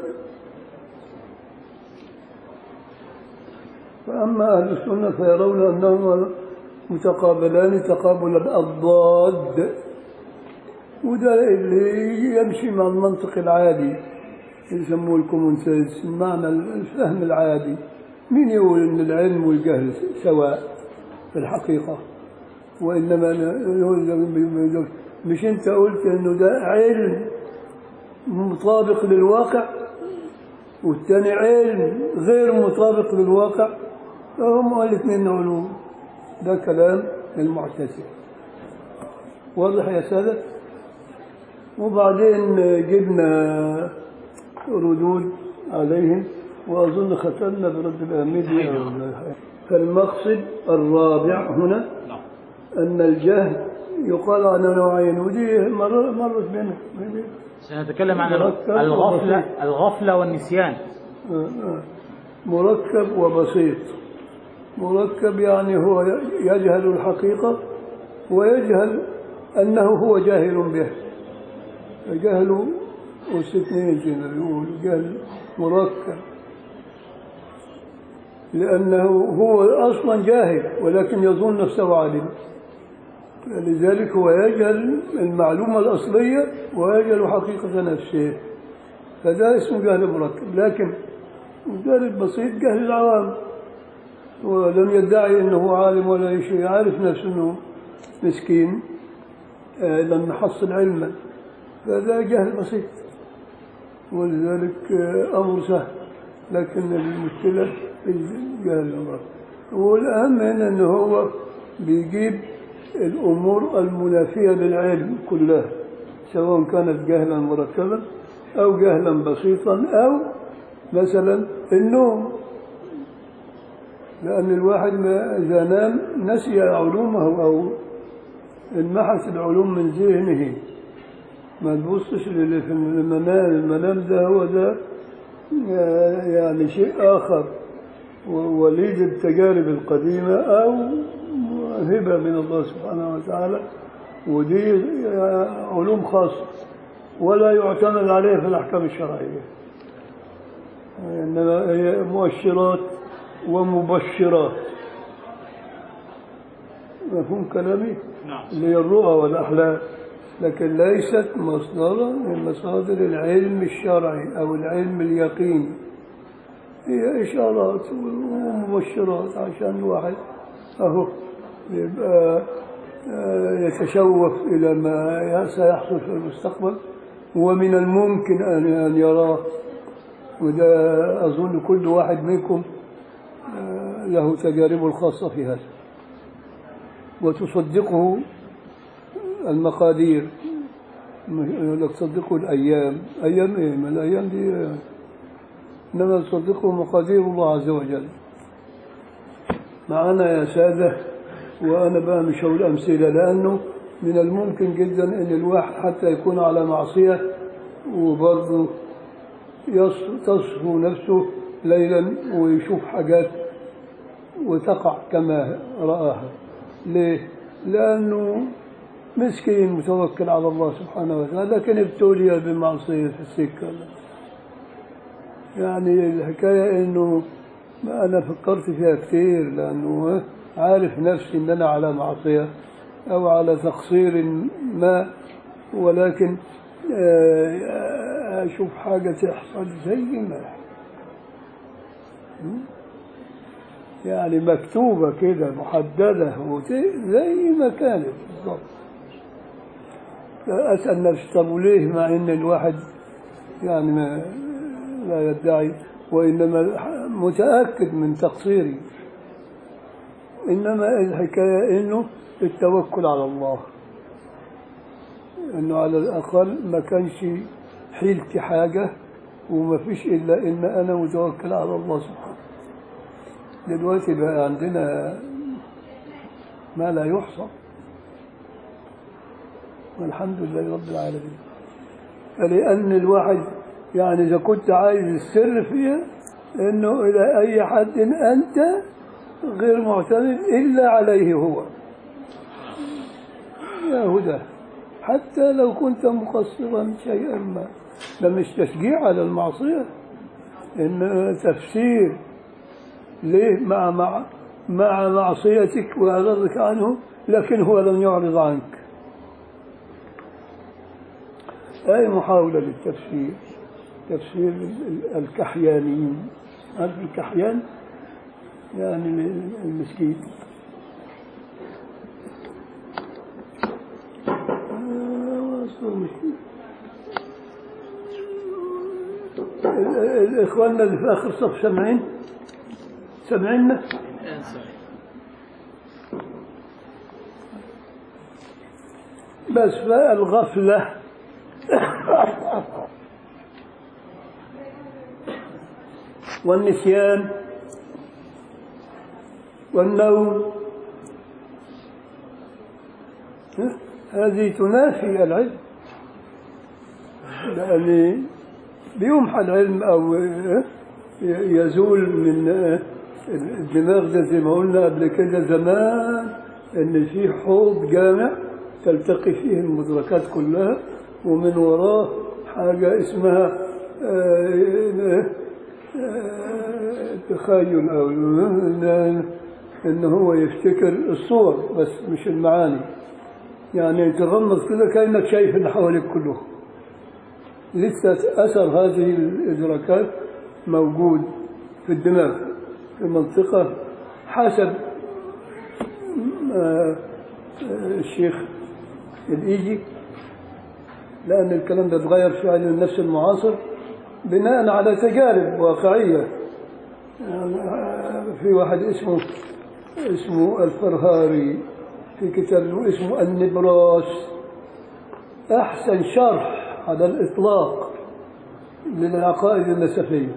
فأما أهل السنة فيرون أنهما متقابلان تقابل الأضداد وده اللي يمشي مع المنطق العادي يسموه الكومون سنس معنى الفهم العادي مين يقول ان العلم والجهل سواء في الحقيقة وإنما يقول- مش أنت قلت إنه ده علم مطابق للواقع والتاني علم غير مطابق للواقع فهم الاثنين علوم ده كلام المعتزلة واضح يا سادة وبعدين جبنا ردود عليهم وأظن ختمنا برد الأهمية فالمقصد الرابع هنا نعم أن الجهل يقال عنه نوعين ودي مر- مرت بنا سنتكلم عن مركب الغفلة وبسيط. الغفلة والنسيان آه، آه. مركب وبسيط مركب يعني هو يجهل الحقيقة ويجهل أنه هو جاهل به جهل واستثنين زي ما بيقولوا جهل مركب لأنه هو أصلا جاهل ولكن يظن نفسه عالما لذلك هو يجهل المعلومة الأصلية ويجهل حقيقة نفسه فده اسمه جهل مركب لكن الجهل البسيط جهل العوام ولم يدعي انه عالم ولا أي شيء عارف نفسه انه مسكين آه، لم يحصل علما فهذا جهل بسيط ولذلك آه، امر سهل لكن المشكله في الجهل المركب والاهم هنا انه هو بيجيب الامور المنافيه للعلم كلها سواء كانت جهلا مركبا او جهلا بسيطا او مثلا النوم لأن الواحد ما إذا نام نسي علومه أو انمحت العلوم من ذهنه ما تبصش للي في المنام المنام ده هو ده يعني شيء آخر وليد التجارب القديمة أو هبة من الله سبحانه وتعالى ودي علوم خاصة ولا يعتمد عليها في الأحكام الشرعية إنما هي مؤشرات ومبشرات مفهوم كلامي؟ نعم اللي هي الرؤى والأحلام لكن ليست مصدرا من مصادر العلم الشرعي أو العلم اليقيني هي إشارات ومبشرات عشان الواحد أهو يبقى آه، يتشوف إلى ما سيحصل في المستقبل ومن الممكن أن أن يراه وده أظن كل واحد منكم آه، له تجاربه الخاصة في هذا وتصدقه المقادير يقول لك صدقوا الأيام أيام إيه ما الأيام دي آه، إنما تصدقه مقادير الله عز وجل معنا يا سادة وأنا بقى مش هقول أمثلة لأنه من الممكن جدا أن الواحد حتى يكون على معصية وبرضه يص- تصفو نفسه ليلا ويشوف حاجات وتقع كما رآها ليه؟ لأنه مسكين متوكل على الله سبحانه وتعالى لكن ابتلي بمعصية في السكة يعني الحكاية إنه ما أنا فكرت فيها كثير لأنه عارف نفسي إن أنا على معصية أو على تقصير ما ولكن آه، أشوف حاجة تحصل زي ما يعني مكتوبة كده محددة وت- زي ما كانت بالضبط أسأل نفسي طب وليه مع إن الواحد يعني ما لا يدعي وإنما متأكد من تقصيري إنما الحكاية إنه التوكل على الله إنه على الأقل ما كانش حيلتي حاجة وما فيش إلا إن أنا متوكل على الله سبحانه دلوقتي بقى عندنا ما لا يحصى والحمد لله رب العالمين فلأن الواحد يعني إذا كنت عايز السر فيها إنه إلى أي حد أنت غير معتمد إلا عليه هو يا هدى حتى لو كنت مقصرا شيئا ما ده مش تشجيع على المعصية إن تفسير ليه مع مع مع معصيتك وإعراضك عنه لكن هو لم يعرض عنك أي محاولة للتفسير تفسير ال- الكحيانيين عارف الكحيان يعني المسكين آه، أصل المسكين. ال- ال- إخواننا اللي في آخر صف سامعين سامعيننا الآن صحيح بس فالغفلة والنسيان والنوم ها؟ هذه تنافي العلم لأن بيمحى العلم أو ها؟ يزول من الدماغ ده زي ما قلنا قبل كده زمان ان في حوض جامع تلتقي فيه المدركات كلها ومن وراه حاجة اسمها آه، آه، تخيل أو إن- إن هو يفتكر الصور بس مش المعاني يعني تغمض كده كأنك شايف اللي حواليك كله لسه أثر هذه الإدراكات موجود في الدماغ في منطقة حسب آه، آه، الشيخ الإيجي لأن الكلام ده اتغير في علم النفس المعاصر بناء على تجارب واقعية يعني آه، في واحد اسمه اسمه الفرهاري في كتاب اسمه النبراس أحسن شرح على الإطلاق للعقائد النسفية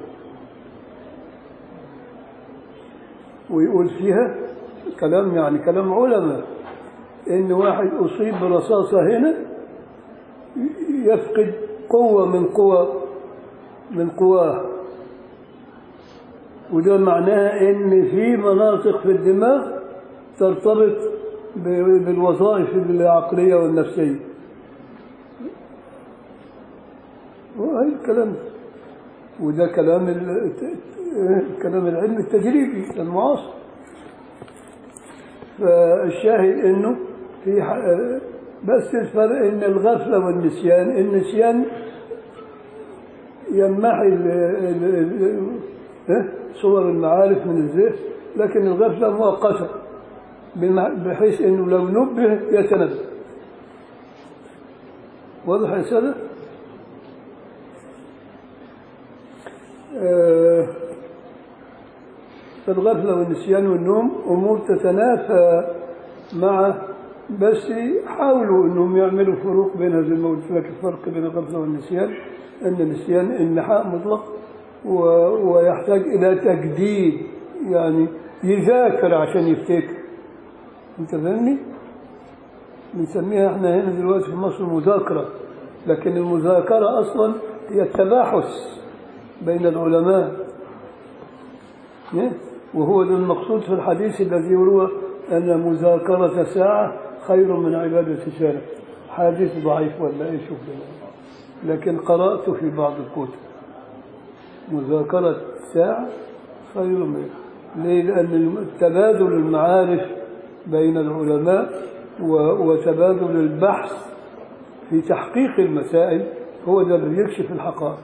ويقول فيها كلام يعني كلام علماء إن واحد أصيب برصاصة هنا يفقد قوة من قوى من قواه وده معناه إن في مناطق في الدماغ ترتبط ب- بالوظائف العقلية والنفسية وهي الكلام ده. وده كلام ال- كلام العلم التجريبي المعاصر فالشاهد انه في ح- بس الفرق ان الغفله والنسيان النسيان يمحي ال- ال- ال- ها؟ صور المعارف من الذهن لكن الغفله مؤقته بمع- بحيث انه لو نبه يتنبه واضح يا ساده؟ آه، فالغفلة والنسيان والنوم أمور تتنافى مع بس حاولوا أنهم يعملوا فروق بين هذه المواد لكن الفرق بين الغفلة والنسيان أن النسيان انحاء مطلق و... ويحتاج إلى تجديد يعني يذاكر عشان يفتكر أنت فاهمني؟ بنسميها احنا هنا دلوقتي في مصر مذاكرة لكن المذاكرة أصلا هي التباحث بين العلماء إيه؟ وهو ده المقصود في الحديث الذي يروى أن مذاكرة ساعة خير من عبادة سنة حديث ضعيف ولا إيه شوف لنا. لكن قرأته في بعض الكتب مذاكرة ساعة خير من ليه؟ لأن تبادل المعارف بين العلماء و- وتبادل البحث في تحقيق المسائل هو ده اللي يكشف الحقائق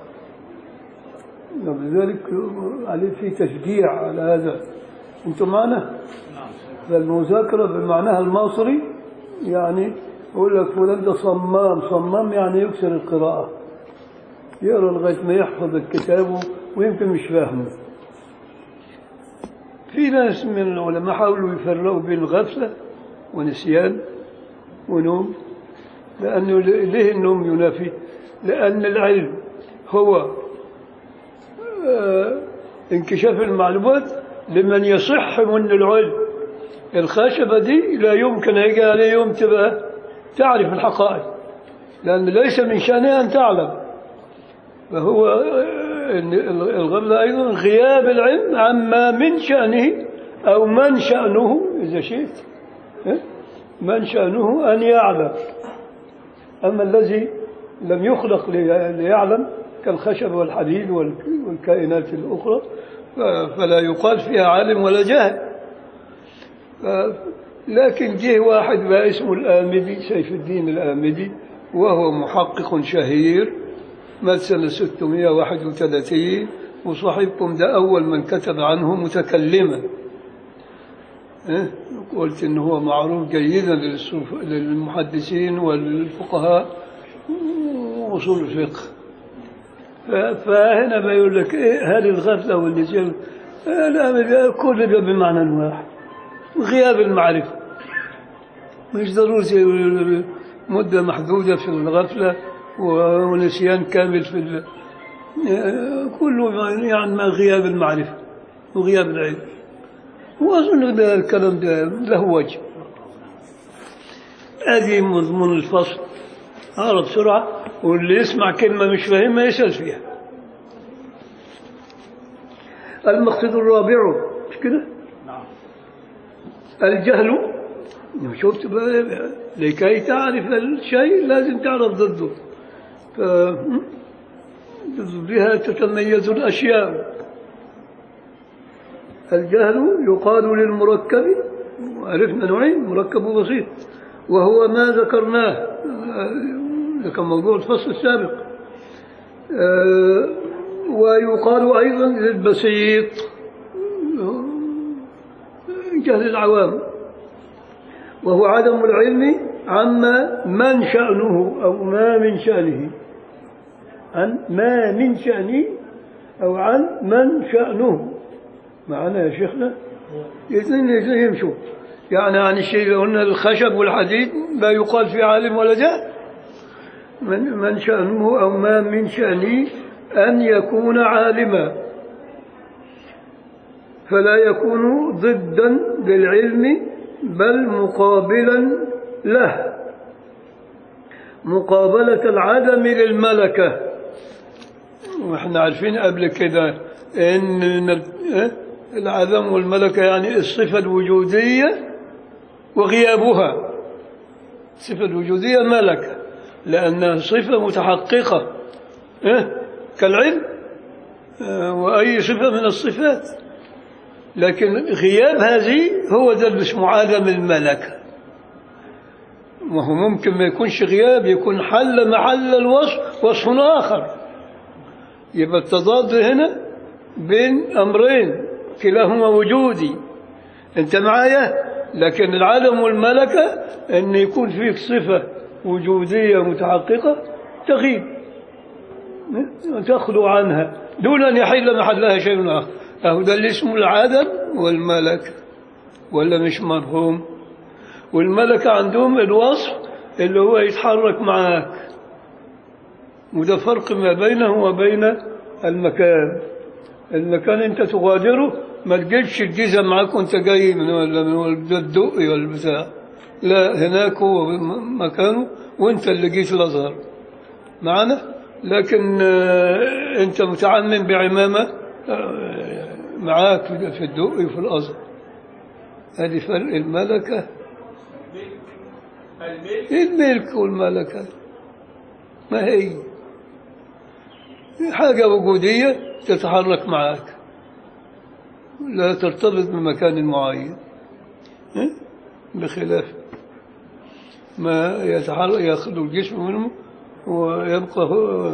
لذلك عليه في تشجيع على هذا انتم معنا فالمذاكرة بمعناها المصري يعني يقول لك فلان ده صمام صمام يعني يكسر القراءة يقرا لغاية ما يحفظ الكتاب ويمكن مش فاهمه في ناس من العلماء حاولوا يفرقوا بين غفلة ونسيان ونوم لأنه ليه النوم ينافي لأن العلم هو آه، انكشاف المعلومات لمن يصح من العلم الخشبة دي لا يمكن يجي عليه يوم تبقى تعرف الحقائق لأن ليس من شأنها أن تعلم فهو آه، إن الغفلة أيضا غياب العلم عما من شأنه أو من شأنه إذا شئت ها؟ من شأنه أن يعلم أما الذي لم يخلق لي- ليعلم كالخشب والحديد والك- والكائنات الأخرى ف- فلا يقال فيها عالم ولا جاهل ف- لكن جه واحد بقى اسمه الآمدي سيف الدين الآمدي وهو محقق شهير مات سنة 631 وصاحبكم ده أول من كتب عنه متكلما إيه؟ قلت إن هو معروف جيدا للصوف- للمحدثين والفقهاء وأصول الفقه ف- فهنا بيقول لك إيه هل الغفلة والنسيان آه، لا كل ده بمعنى واحد غياب المعرفة مش ضروري مدة محدودة في الغفلة ونسيان كامل في ال... آه، كله يعني ما غياب المعرفة وغياب العلم وأظن ده الكلام ده له وجه هذه مضمون الفصل أقرأ بسرعة واللي يسمع كلمة مش فاهمها يسأل فيها المقصد الرابع مش كده نعم الجهل شفت بقى لكي تعرف الشيء لازم تعرف ضده ف بها تتميز الأشياء الجهل يقال للمركب عرفنا نوعين مركب وبسيط وهو ما ذكرناه ده كان موضوع الفصل السابق آه، ويقال أيضا للبسيط جهل العوام وهو عدم العلم عما من شأنه أو ما من شأنه عن ما من شأنه أو عن من شأنه معنا يا شيخنا الاثنين الاثنين يمشوا يعني عن الشيء اللي قلنا الخشب والحديد لا يقال في عالم ولا جاهل من, من شأنه أو ما من شأنه أن يكون عالما فلا يكون ضدا للعلم بل مقابلا له مقابلة العدم للملكة واحنا عارفين قبل كده ان ال- العدم والملكة يعني الصفة الوجودية وغيابها الصفة الوجودية ملكة لأنها صفة متحققة إيه؟ كالعلم آه، وأي صفة من الصفات لكن غياب هذه هو ده اللي اسمه عدم الملكة وهو ممكن ما يكونش غياب يكون حل محل الوصف وصف آخر يبقى التضاد هنا بين أمرين كلاهما وجودي أنت معايا لكن العدم والملكة أن يكون فيك صفة وجودية متحققة تغيب تخلو عنها دون أن يحل محلها شيء آخر أهو ده اللي اسمه العدم والملكة ولا مش مرهوم والملكة عندهم الوصف اللي هو يتحرك معاك وده فرق ما بينه وبين المكان المكان انت تغادره ما تجيبش الجيزة معاك وانت جاي من ولا من الدقي ولا البتاع لا هناك هو م- مكانه وانت اللي جيت الازهر معنا لكن آه، انت متعمم بعمامة آه، معاك في في الدقي وفي الازهر هذه فرق الملكة الملك والملكة ما هي حاجة وجودية تتحرك معك لا ترتبط بمكان معين ها؟ بخلاف ما يتحرك يخلو الجسم منه ويبقى هو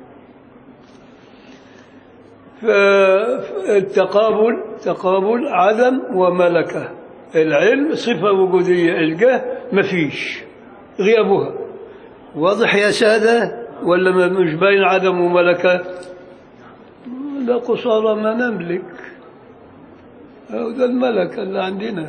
فالتقابل تقابل عدم وملكة العلم صفة وجودية الجاه مفيش غيابها واضح يا سادة ولا ما- مش باين عدم وملكة لا قصارى ما نملك وده الملك اللي عندنا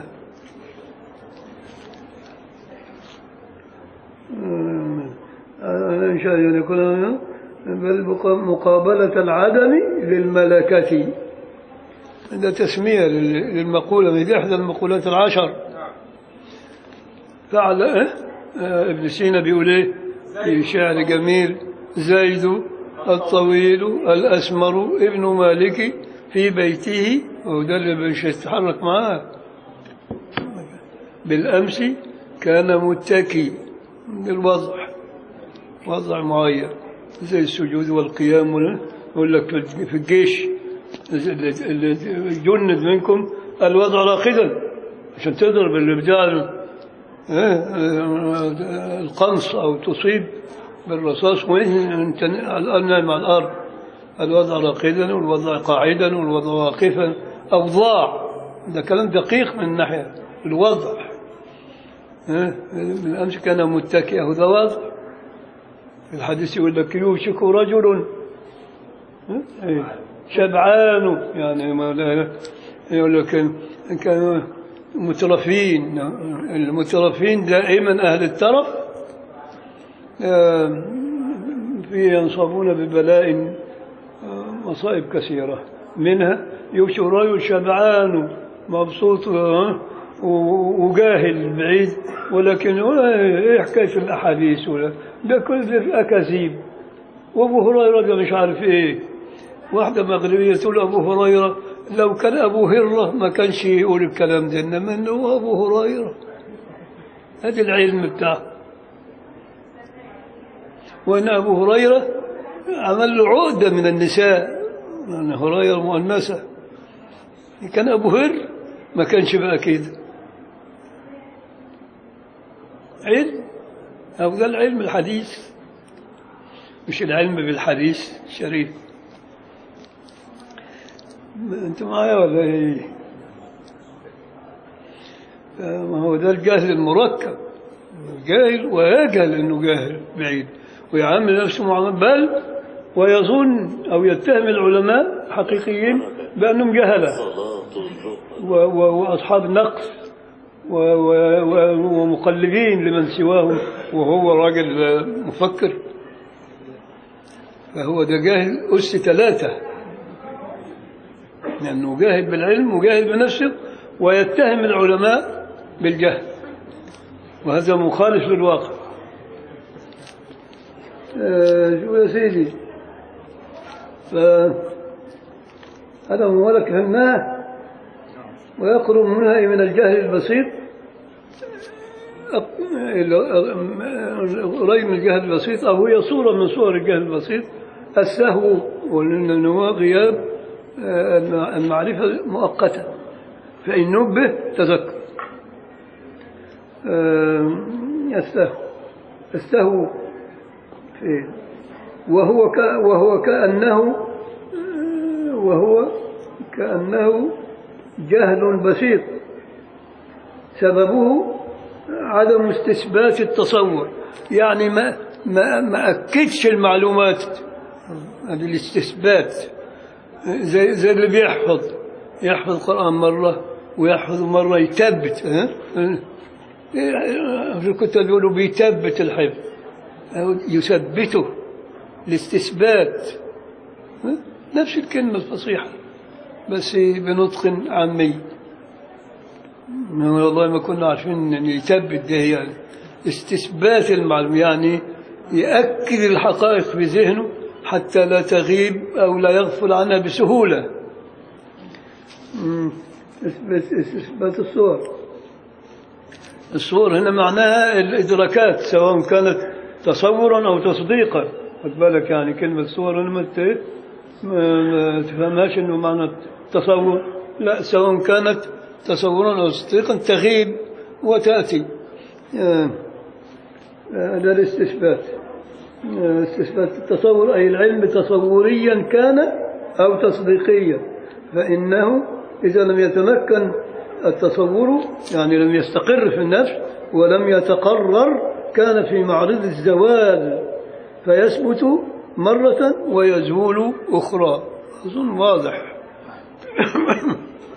إن شاء الله يكون بل مقابلة العدم للملكة ده تسمية لل- للمقولة من دي إحدى المقولات العشر فعل إيه؟ آه، ابن سينا بيقول إيه في شعر جميل زيد الطويل الأسمر ابن مالك في بيته وده اللي مش يتحرك معاه بالأمس كان متكي بالوضع وضع معين زي السجود والقيام ولا- يقول لك في- في الجيش اللي اللي جند منكم الوضع راقدا عشان تضرب اللي بتاع إيه، القنص او تصيب بالرصاص وين انت الان نايم على الارض الوضع راقدا والوضع قاعدا والوضع واقفا اوضاع ده كلام دقيق من ناحيه الوضع إيه، بالامس كان متكئا وده وضع في الحديث يقول لك يوشك رجل إيه، شبعان يعني ما لا- يقول لك كانوا مترفين المترفين دائما أهل الترف آه، في ينصبون ببلاء آه، مصائب كثيرة منها يوشك رجل شبعان مبسوط آه، و- وجاهل بعيد ولكن ولا ايه حكايه الاحاديث ولا ده كل ده في اكاذيب وابو هريره ده مش عارف ايه واحده مغربيه تقول ابو هريره لو كان ابو هره ما كانش يقول الكلام ده انما انه هو ابو هريره هذا العلم بتاعه وان ابو هريره عمل له عقده من النساء لان هريره مؤنثه كان ابو هر ما كانش بقى كده علم أو ده العلم الحديث مش العلم بالحديث الشريف أنت معايا ولا إيه؟ ما هو ده الجهل المركب الجاهل ويجهل انه جاهل بعيد ويعامل نفسه معاملة بل ويظن او يتهم العلماء حقيقيين بانهم جهله و- و- واصحاب نقص و- و- و- ومقلدين لمن سواهم وهو راجل آه، مفكر فهو ده جاهل أس ثلاثة لأنه جاهل بالعلم وجاهل بنفسه ويتهم العلماء بالجهل وهذا مخالف للواقع آه، شو يا سيدي هذا هو لك فهمناه ويقرب منها من الجهل البسيط قريب من الجهل البسيط أو هي صورة من صور الجهل البسيط السهو وأنه هو غياب آه، المعرفة مؤقتة فإن نبه تذكر آه، السهو السهو في وهو ك وهو كأنه وهو كأنه جهل بسيط سببه عدم استثبات التصور يعني ما ما ما أكدش المعلومات هذا الاستثبات زي زي اللي بيحفظ يحفظ القرآن مرة ويحفظ مرة يثبت ها؟ في الكتاب يقولوا بيثبت الحفظ أو يثبته الاستثبات ها؟ نفس الكلمة الفصيحة بس بنطق عامي والله ما كنا عارفين ان يثبت ده يعني استثبات المعلومة يعني يأكد الحقائق بذهنه حتى لا تغيب أو لا يغفل عنها بسهولة مم. إثبات إثبات الصور الصور هنا معناها الإدراكات سواء كانت تصورا أو تصديقا خد بالك يعني كلمة صور هنا ما ت- ما- ما تفهمهاش إنه معنى تصور لا سواء كانت تصورا أو تصديقا تغيب وتأتي آه، آه، هذا الاستثبات آه، استثبات التصور أي العلم تصوريا كان أو تصديقيا فإنه إذا لم يتمكن التصور يعني لم يستقر في النفس ولم يتقرر كان في معرض الزوال فيثبت مرة ويزول أخرى أظن واضح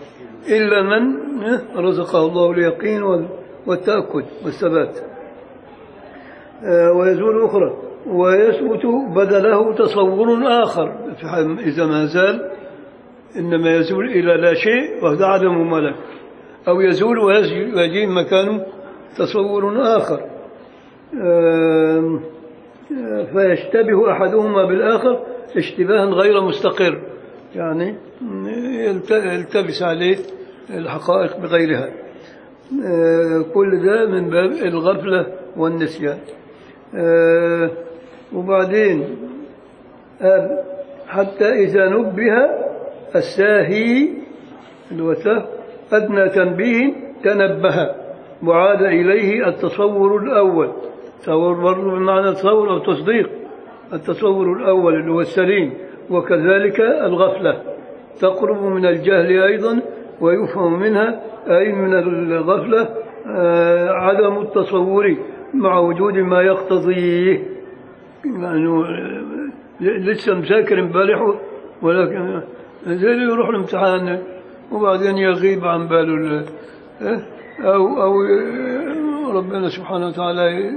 إلا من رزقه الله اليقين وال- والتأكد والثبات آه، ويزول أخرى ويثبت بدله تصور آخر إذا ما زال إنما يزول إلى لا شيء وهذا عدم ملك أو يزول ويجي ويجي مكانه تصور آخر آم، آه، فيشتبه أحدهما بالآخر اشتباها غير مستقر يعني يلت- يلتبس عليه الحقائق بغيرها آه، كل ده من باب الغفلة والنسيان آه، وبعدين قال حتى إذا نبه الساهي اللي هو سهو أدنى تنبيه تنبه وعاد إليه التصور الأول تصور برضه بمعنى تصور أو تصديق التصور الأول اللي هو السليم وكذلك الغفلة تقرب من الجهل أيضا ويفهم منها أي من الغفلة آه، عدم التصور مع وجود ما يقتضيه يعني لسه مذاكر امبارح ولكن زي اللي يروح الامتحان وبعدين يغيب عن باله ال- إيه؟ أو أو ربنا سبحانه وتعالى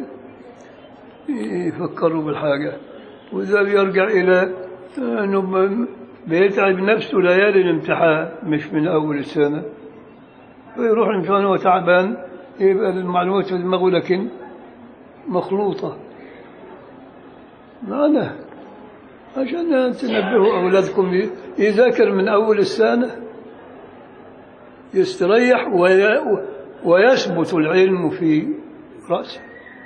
يفكروا بالحاجة وإذا بيرجع إلى أنه ب- بيتعب نفسه ليالي الامتحان مش من أول السنة فيروح الامتحان وهو تعبان يبقى المعلومات في دماغه لكن مخلوطة معنى عشان تنبهوا أولادكم يذاكر من أول السنة يستريح وي... ويثبت العلم في رأسه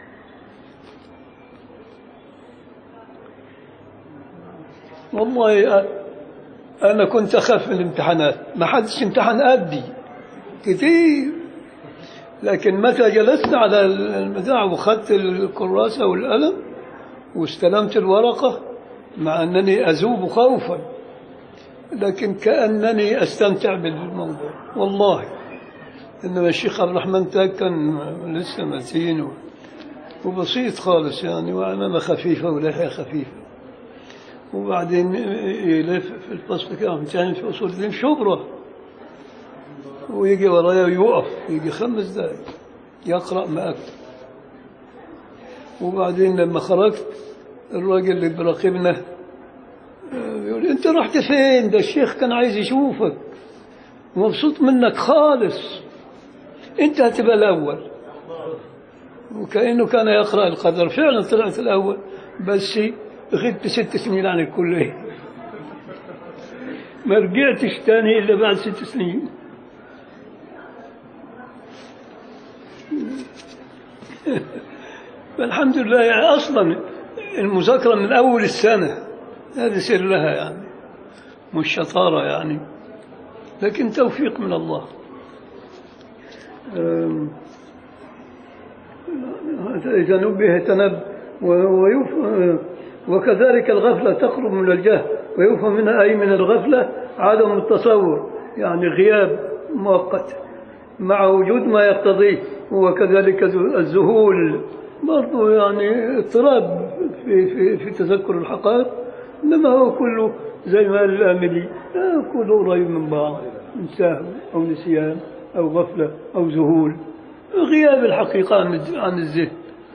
والله أ- أنا كنت أخاف من الامتحانات ما حدش امتحن قدي كتير لكن متى جلست على البتاع وخدت الكراسة والقلم واستلمت الورقة مع أنني أذوب خوفا لكن كأنني أستمتع بالموضوع والله إنما الشيخ عبد الرحمن تاج كان لسه متين و- وبسيط خالص يعني وعمامة خفيفة ولحية خفيفة وبعدين يلف في الفصل كده امتحان في أصول الدين شبرة ويجي ورايا ويقف يجي خمس دقايق يقرأ ما أكتب وبعدين لما خرجت الراجل اللي بيراقبنا آه، بيقول انت رحت فين ده الشيخ كان عايز يشوفك مبسوط منك خالص انت هتبقى الاول وكانه كان يقرا القدر فعلا طلعت الاول بس غبت ست سنين عن الكليه ما رجعتش تاني الا بعد ست سنين فالحمد لله يعني اصلا المذاكره من اول السنه هذا سرها يعني مش شطاره يعني لكن توفيق من الله أم، إذا نبه تنب ويف وكذلك الغفلة تقرب من الجهل ويفهم منها أي من الغفلة عدم التصور يعني غياب مؤقت مع وجود ما يقتضيه وكذلك الذهول برضو يعني اضطراب في, في, في تذكر الحقائق إنما هو كله زي ما قال الآملي آه، كله قريب من بعض من سهو أو نسيان أو غفلة أو ذهول غياب الحقيقة عن عن الذهن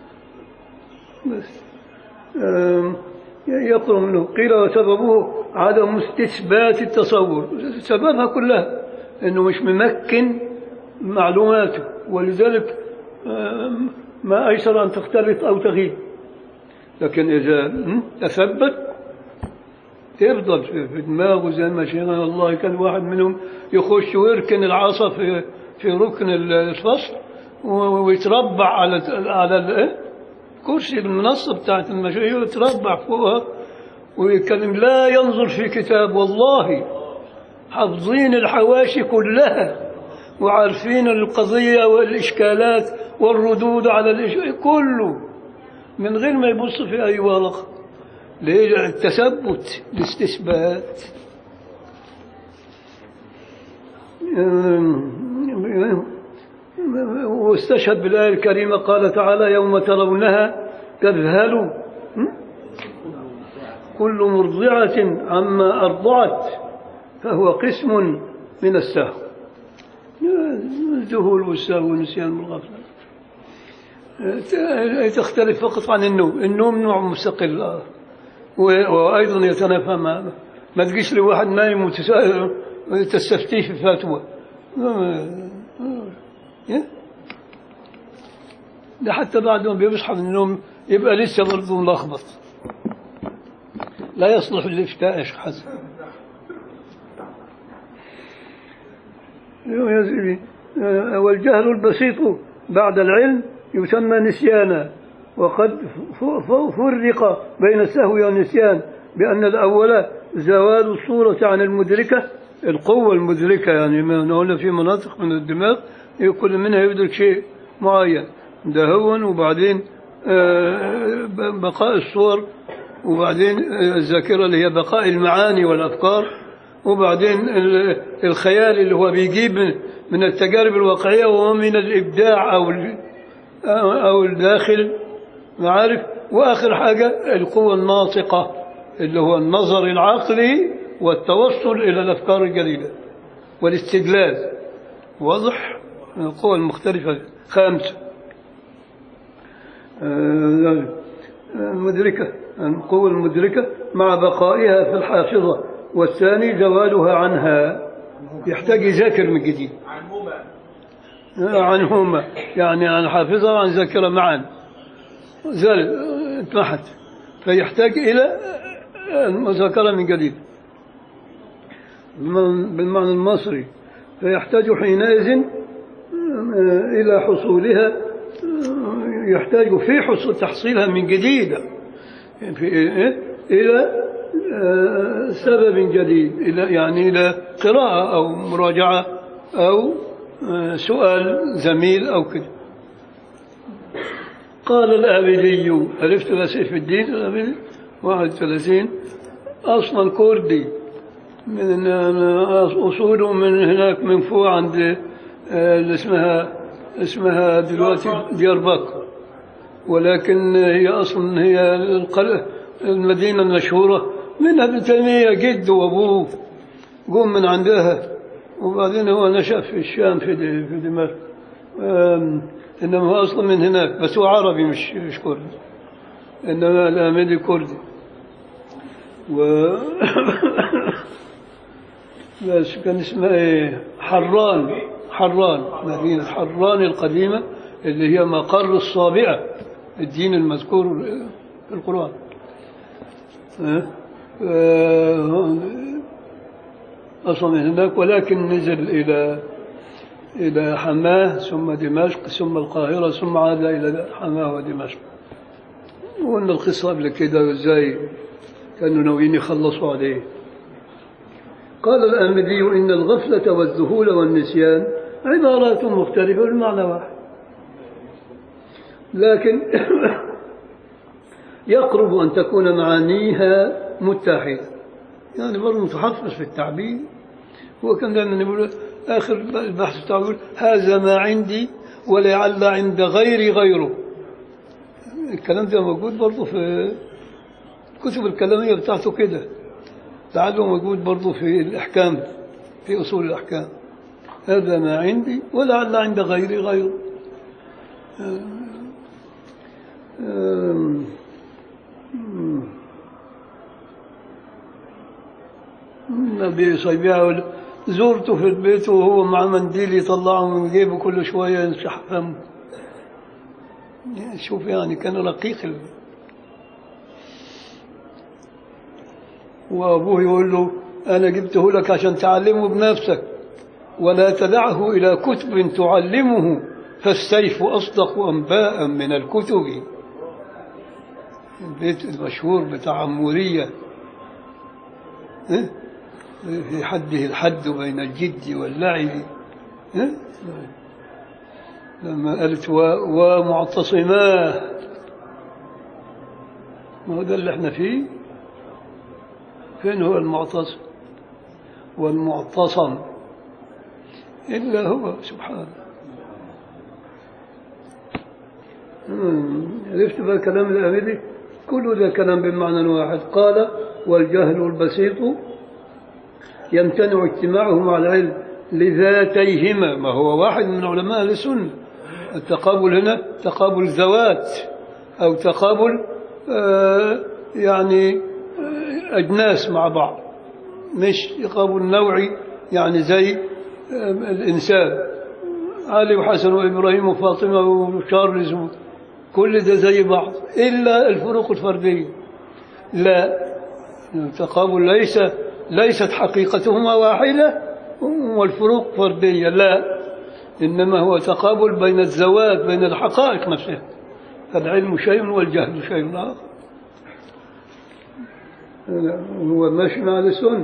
بس آم، يقرأ منه قيل وسببه عدم استثبات التصور سببها كلها انه مش ممكن معلوماته ولذلك آم، ما ايسر ان تختلط او تغيب لكن اذا م، تثبت يفضل في في دماغه زي ما شيخنا والله كان واحد منهم يخش ويركن العصا في في ركن الفصل و- ويتربع على على ال- كرسي المنصة بتاعت المشايخ يتربع فوقها ويتكلم لا ينظر في كتاب والله حافظين الحواشي كلها وعارفين القضية والإشكالات والردود على الإشكال كله من غير ما يبص في أي ورقة ليه التثبت الاستثبات واستشهد بالآية الكريمة قال تعالى يوم ترونها تذهل كل مرضعة عما أرضعت فهو قسم من السهو الذهول والسهو والنسيان والغفلة ت- تختلف فقط عن النوم النوم نوع مستقل آه. و- وأيضا يتنافى مع ما تجيش لواحد نايم وتسأل تستفتيه في فتوى ما- ما- إيه؟ ده حتى بعد ما بيصحى من النوم يبقى لسه برضه ملخبط لا يصلح للإفتاء يا شيخ حسن يا سيدي آه، والجهل البسيط بعد العلم يسمى نسيانا وقد ف- ف- فرق بين السهو والنسيان بأن الأول زوال الصورة عن المدركة القوة المدركة يعني ما نقول في مناطق من الدماغ كل منها يدرك شيء معين دهون وبعدين آه، ب- بقاء الصور وبعدين آه، الذاكرة اللي هي بقاء المعاني والأفكار وبعدين ال- الخيال اللي هو بيجيب من- من التجارب الواقعية ومن الإبداع أو ال- أو أو الداخل معارف وآخر حاجة القوة الناطقة اللي هو النظر العقلي والتوصل إلى الأفكار الجديدة والاستدلال واضح القوى المختلفة خامسة آه، المدركة القوة المدركة مع بقائها في الحافظة والثاني زوالها عنها يحتاج يذاكر من جديد عنهما يعني عن حافظة وعن ذاكرة معا زال اتمحت فيحتاج إلى المذاكرة من جديد بالم- بالمعنى المصري فيحتاج حينئذ إلى حصولها يحتاج في حصول تحصيلها من جديد في إيه؟ إلى آه، سبب جديد إلى يعني إلى قراءة أو مراجعة أو آه، سؤال زميل أو كده قال الآبدي عرفت بس في الدين الآبدي 31 أصلا كردي من أصوله من هناك من فوق عند آه، اللي اسمها اسمها دلوقتي ديار بكر ولكن هي أصلا هي القلعة المدينة المشهورة منها ابن تيمية جده وأبوه قوم من عندها وبعدين هو نشأ في الشام في د- في دمشق آم، إنما هو أصلا من هناك بس هو عربي مش مش كردي إنما الآمدي كردي و بس كان اسمها إيه حران حران مدينة حران القديمة اللي هي مقر الصابئة الدين المذكور في القرآن ها؟ آه، أصلا من هناك ولكن نزل إلى إلى حماه ثم دمشق ثم القاهرة ثم عاد إلى حماه ودمشق وأن القصة قبل كده وإزاي كانوا ناويين يخلصوا عليه قال الآمدي إن الغفلة والذهول والنسيان عبارات مختلفة بالمعنى واحد لكن يقرب أن تكون معانيها متحدة يعني برضه متحفظ في التعبير هو كان دائما يقول آخر البحث بتاعه يقول هذا ما عندي ولعل عند غيري غيره الكلام ده موجود برضه في الكتب الكلامية بتاعته كده لعله موجود برضه في الأحكام في أصول الأحكام هذا ما عندي ولعل عند غيري غيره أم- أم- النبي صيبيع زرته في البيت وهو مع منديل يطلعه من جيبه كل شوية يمسح فمه شوف يعني كان رقيق ال- وأبوه يقول له أنا جبته لك عشان تعلمه بنفسك ولا تدعه إلى كتب تعلمه فالسيف أصدق أنباء من الكتب البيت المشهور بتاع عمورية ها؟ في حده الحد بين الجد واللعب ها؟ لما قالت و- ومعتصماه ما هو ده اللي احنا فيه فين هو المعتصم والمعتصم إلا هو سبحانه مم. عرفت بقى كلام الأميري كل ده كلام بمعنى واحد قال والجهل البسيط يمتنع اجتماعه مع العلم لذاتيهما ما هو واحد من علماء أهل السنة التقابل هنا تقابل ذوات أو تقابل آه، يعني آه، أجناس مع بعض مش تقابل نوعي يعني زي آه، الإنسان علي وحسن وإبراهيم وفاطمة وشارلز و- كل ده زي بعض إلا الفروق الفردية لا التقابل ليس ليست حقيقتهما واحدة والفروق فردية لا إنما هو تقابل بين الذوات بين الحقائق نفسها فالعلم شيء والجهل شيء آخر هو ماشي مع السنة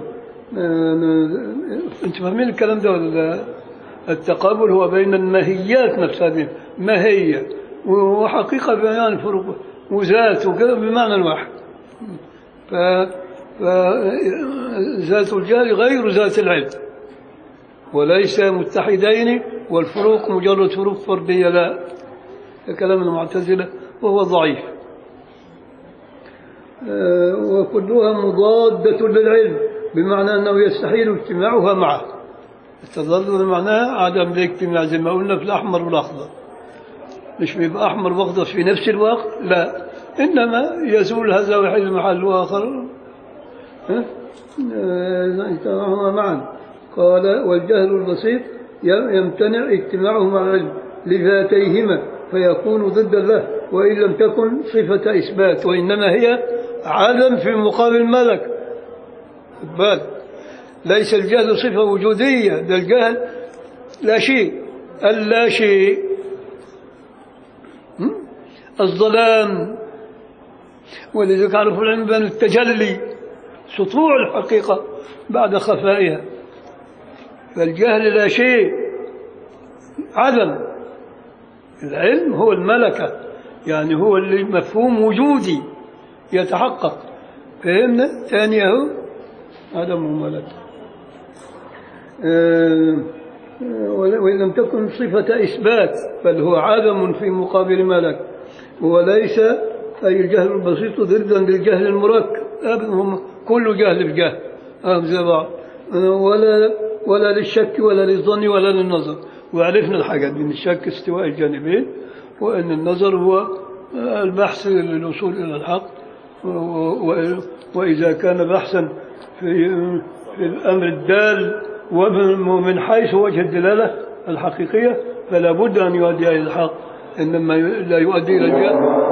انت فاهمين الكلام ده ولا لا؟ التقابل هو بين الماهيات نفسها دي ماهية وحقيقة بيان فروق وذات وكذا بمعنى واحد ف ف- ذات الجهل غير ذات العلم وليس متحدين والفروق مجرد فروق فردية لا ده كلام المعتزلة وهو ضعيف آه، وكلها مضادة للعلم بمعنى أنه يستحيل اجتماعها معه التضاد معناه عدم الاجتماع زي ما قلنا في الأحمر والأخضر مش بيبقى أحمر وأخضر في نفس الوقت لا إنما يزول هذا ويحل محل آخر ها؟ آه، اجتماعهما معا قال والجهل البسيط يمتنع اجتماعه مع العلم لذاتيهما فيكون ضدا له وإن لم تكن صفة إثبات وإنما هي عدم في مقابل ملك خد بالك ليس الجهل صفة وجودية ده الجهل لا شيء اللا شيء م? الظلام ولذلك عرفوا العلم بأن التجلي سطوع الحقيقة بعد خفائها فالجهل لا شيء عدم العلم هو الملكة يعني هو اللي مفهوم وجودي يتحقق فهمنا ثانية هو عدم ملكة آه، آه، وإن لم تكن صفة إثبات بل هو عدم في مقابل ملك وليس أي الجهل البسيط ضدا للجهل المركب أبدا هم كل جهل بجهل أهم زي بعض آه، ولا ولا للشك ولا للظن ولا للنظر وعرفنا الحاجات دي من الشك استواء الجانبين وأن النظر هو آه، البحث للوصول إلى الحق و- و- وإذا كان بحثا في في الأمر الدال ومن من حيث وجه الدلالة الحقيقية فلا بد أن يؤدي إلى الحق إنما لا يؤدي إلى الجهل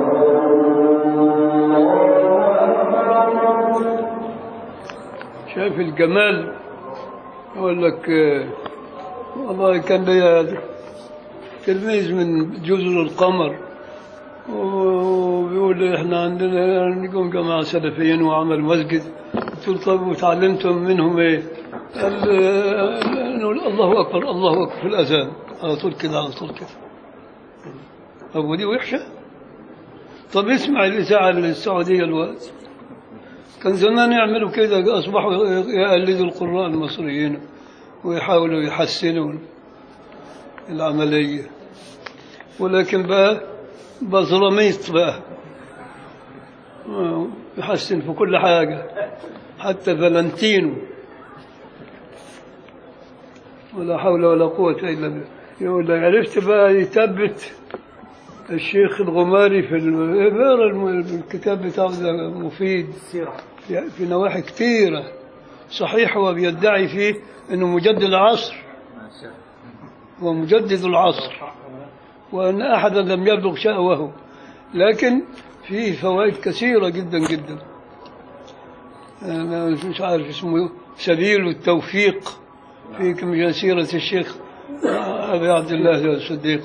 شايف الجمال أقول لك آه، والله كان لي تلميذ من جزر القمر وبيقول لي احنا عندنا نقوم جماعة سلفيين وعمل مسجد قلت له طب وتعلمتم منهم ايه؟ قال آه، نقول الله اكبر الله اكبر في الاذان على طول كده على طول كده طب ودي وحشه؟ طب اسمع الاذاعه السعوديه الوقت كان زمان يعملوا كده اصبحوا يقلدوا القراء المصريين ويحاولوا يحسنوا العمليه ولكن بقى بزراميط بقى آه، يحسن في كل حاجة حتى فالنتينو ولا حول ولا قوة إلا بالله يقول لك عرفت بقى يثبت الشيخ الغماري في ال- اقرا الم- الكتاب بتاعه ده مفيد السيرة في في نواحي كثيرة صحيح هو بيدعي فيه انه مجدد العصر ما شاء هو مجدد العصر وأن أحدا لم يبلغ شأوه لكن فيه فوائد كثيرة جدا جدا أنا مش عارف اسمه سبيل التوفيق في كم سيرة الشيخ أبي عبد الله الصديق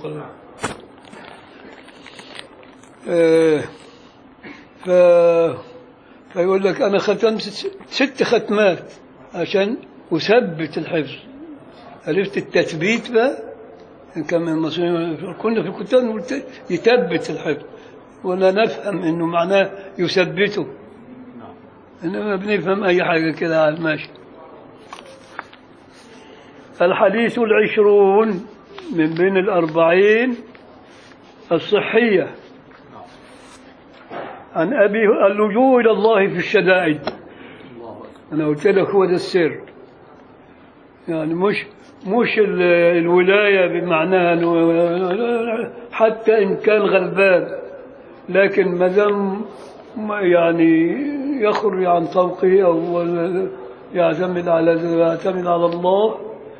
آه، ف فيقول لك أنا ختمت ست ختمات عشان أثبت الحفظ عرفت التثبيت بقى كما المصريين كنا في الكتاب نقول يثبت الحفظ ولا نفهم انه معناه يثبته انما بنفهم اي حاجه كده على الماشي الحديث العشرون من بين الأربعين الصحية عن أبي اللجوء إلى الله في الشدائد أنا قلت لك هو ده السر يعني مش مش ال- الولاية بمعناها أنه حتى إن كان غلبان لكن ما دام ما يعني يخرج عن طوقه أو يعتمد على يعتمد على الله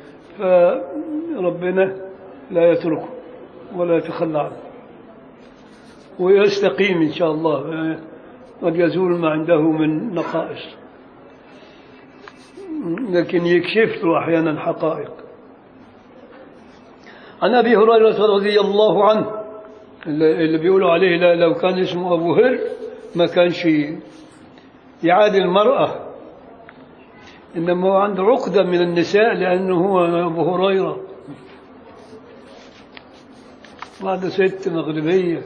فربنا لا يتركه ولا يتخلى عنه ويستقيم إن شاء الله قد يزول ما عنده من نقائص لكن يكشف له أحيانا حقائق عن أبي هريرة رضي الله عنه اللي اللي بيقولوا عليه لا لو كان اسمه أبو هر ما كانش يعادي المرأة إنما هو عنده عقدة من النساء لأنه هو أبو هريرة واحدة ست مغربية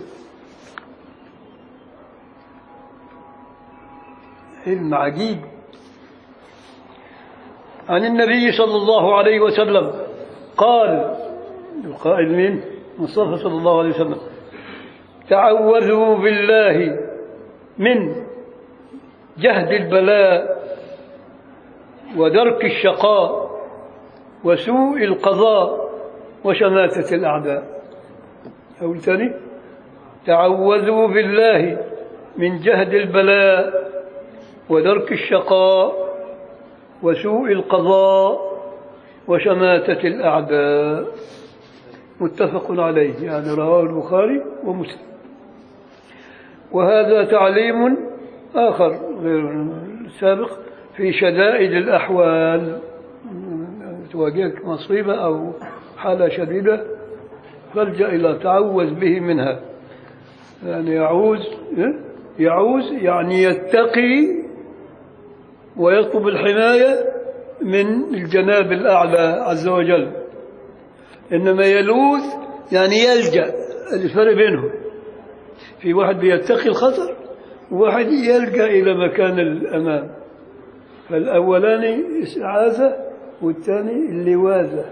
علم عجيب عن النبي صلى الله عليه وسلم قال القائل من مصطفى صلى الله عليه وسلم تعوذوا بالله من جهد البلاء ودرك الشقاء وسوء القضاء وشماتة الأعداء أو ثاني تعوذوا بالله من جهد البلاء ودرك الشقاء وسوء القضاء وشماتة الأعداء متفق عليه يعني رواه البخاري ومسلم وهذا تعليم آخر غير السابق في شدائد الأحوال تواجهك مصيبة أو حالة شديدة فالجأ إلى تعوذ به منها يعني يعوز يعوز يعني يتقي ويطلب الحماية من الجناب الأعلى عز وجل إنما يلوذ يعني يلجأ الفرق بينهم في واحد بيتقي الخطر وواحد يلجأ إلى مكان الأمان فالأولاني استعاذة والثاني اللواذة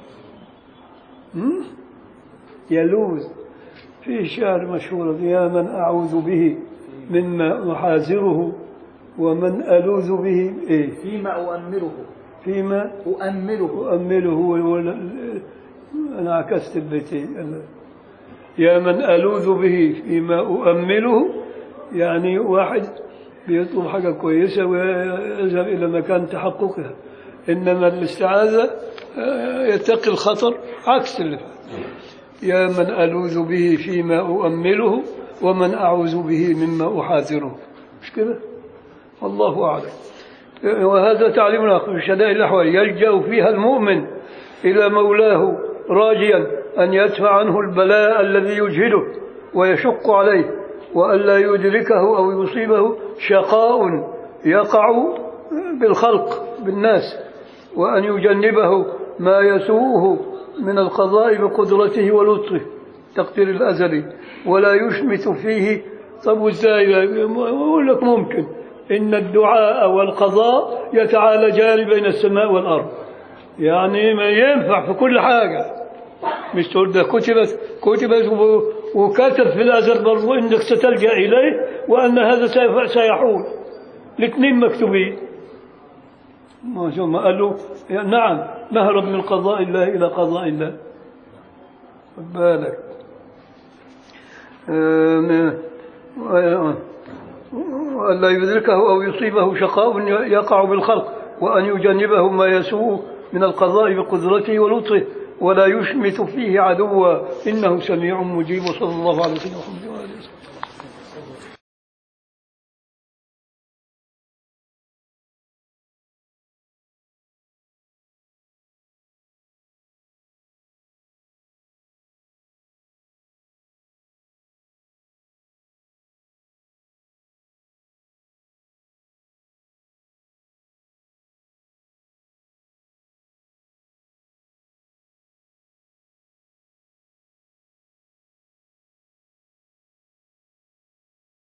م? يلوذ في شعر مشهور يا من أعوذ به مما أحاذره ومن ألوذ به إيه فيما أؤمره فيما أؤمره أؤمله ولا- أنا عكست البيتين يا من ألوذ به فيما أؤمله يعني واحد بيطلب حاجة كويسة ويذهب إلى مكان تحققها إنما الاستعاذة آه، يتقي الخطر عكس اللي فات. يا من ألوذ به فيما أؤمله ومن أعوذ به مما أحاذره مش كده والله أعلم وهذا تعليم آخر في شدائد الأحوال يلجأ فيها المؤمن إلى مولاه راجيا أن يدفع عنه البلاء الذي يجهده ويشق عليه وألا يدركه أو يصيبه شقاء يقع بالخلق بالناس وأن يجنبه ما يسوءه من القضاء بقدرته ولطفه تقدير الأزلي ولا يشمت فيه طب وازاي أقول لك ممكن إن الدعاء والقضاء يتعالجان بين السماء والأرض يعني ما ينفع في كل حاجة مش تقول ده كتبت كتبت و- وكتب في الأزل برضو إنك ستلجأ إليه وأن هذا سيف- سيحول الاثنين مكتوبين ما شاء الله قالوا نعم نهرب من قضاء الله إلى قضاء الله خد بالك آم، و- وألا يدركه أو يصيبه شقاء يقع بالخلق وأن يجنبه ما يسوء من القضاء بقدرته ولطفه ولا يشمت فيه عدوا إنه سميع مجيب وصلى الله على سيدنا محمد وآله وسلم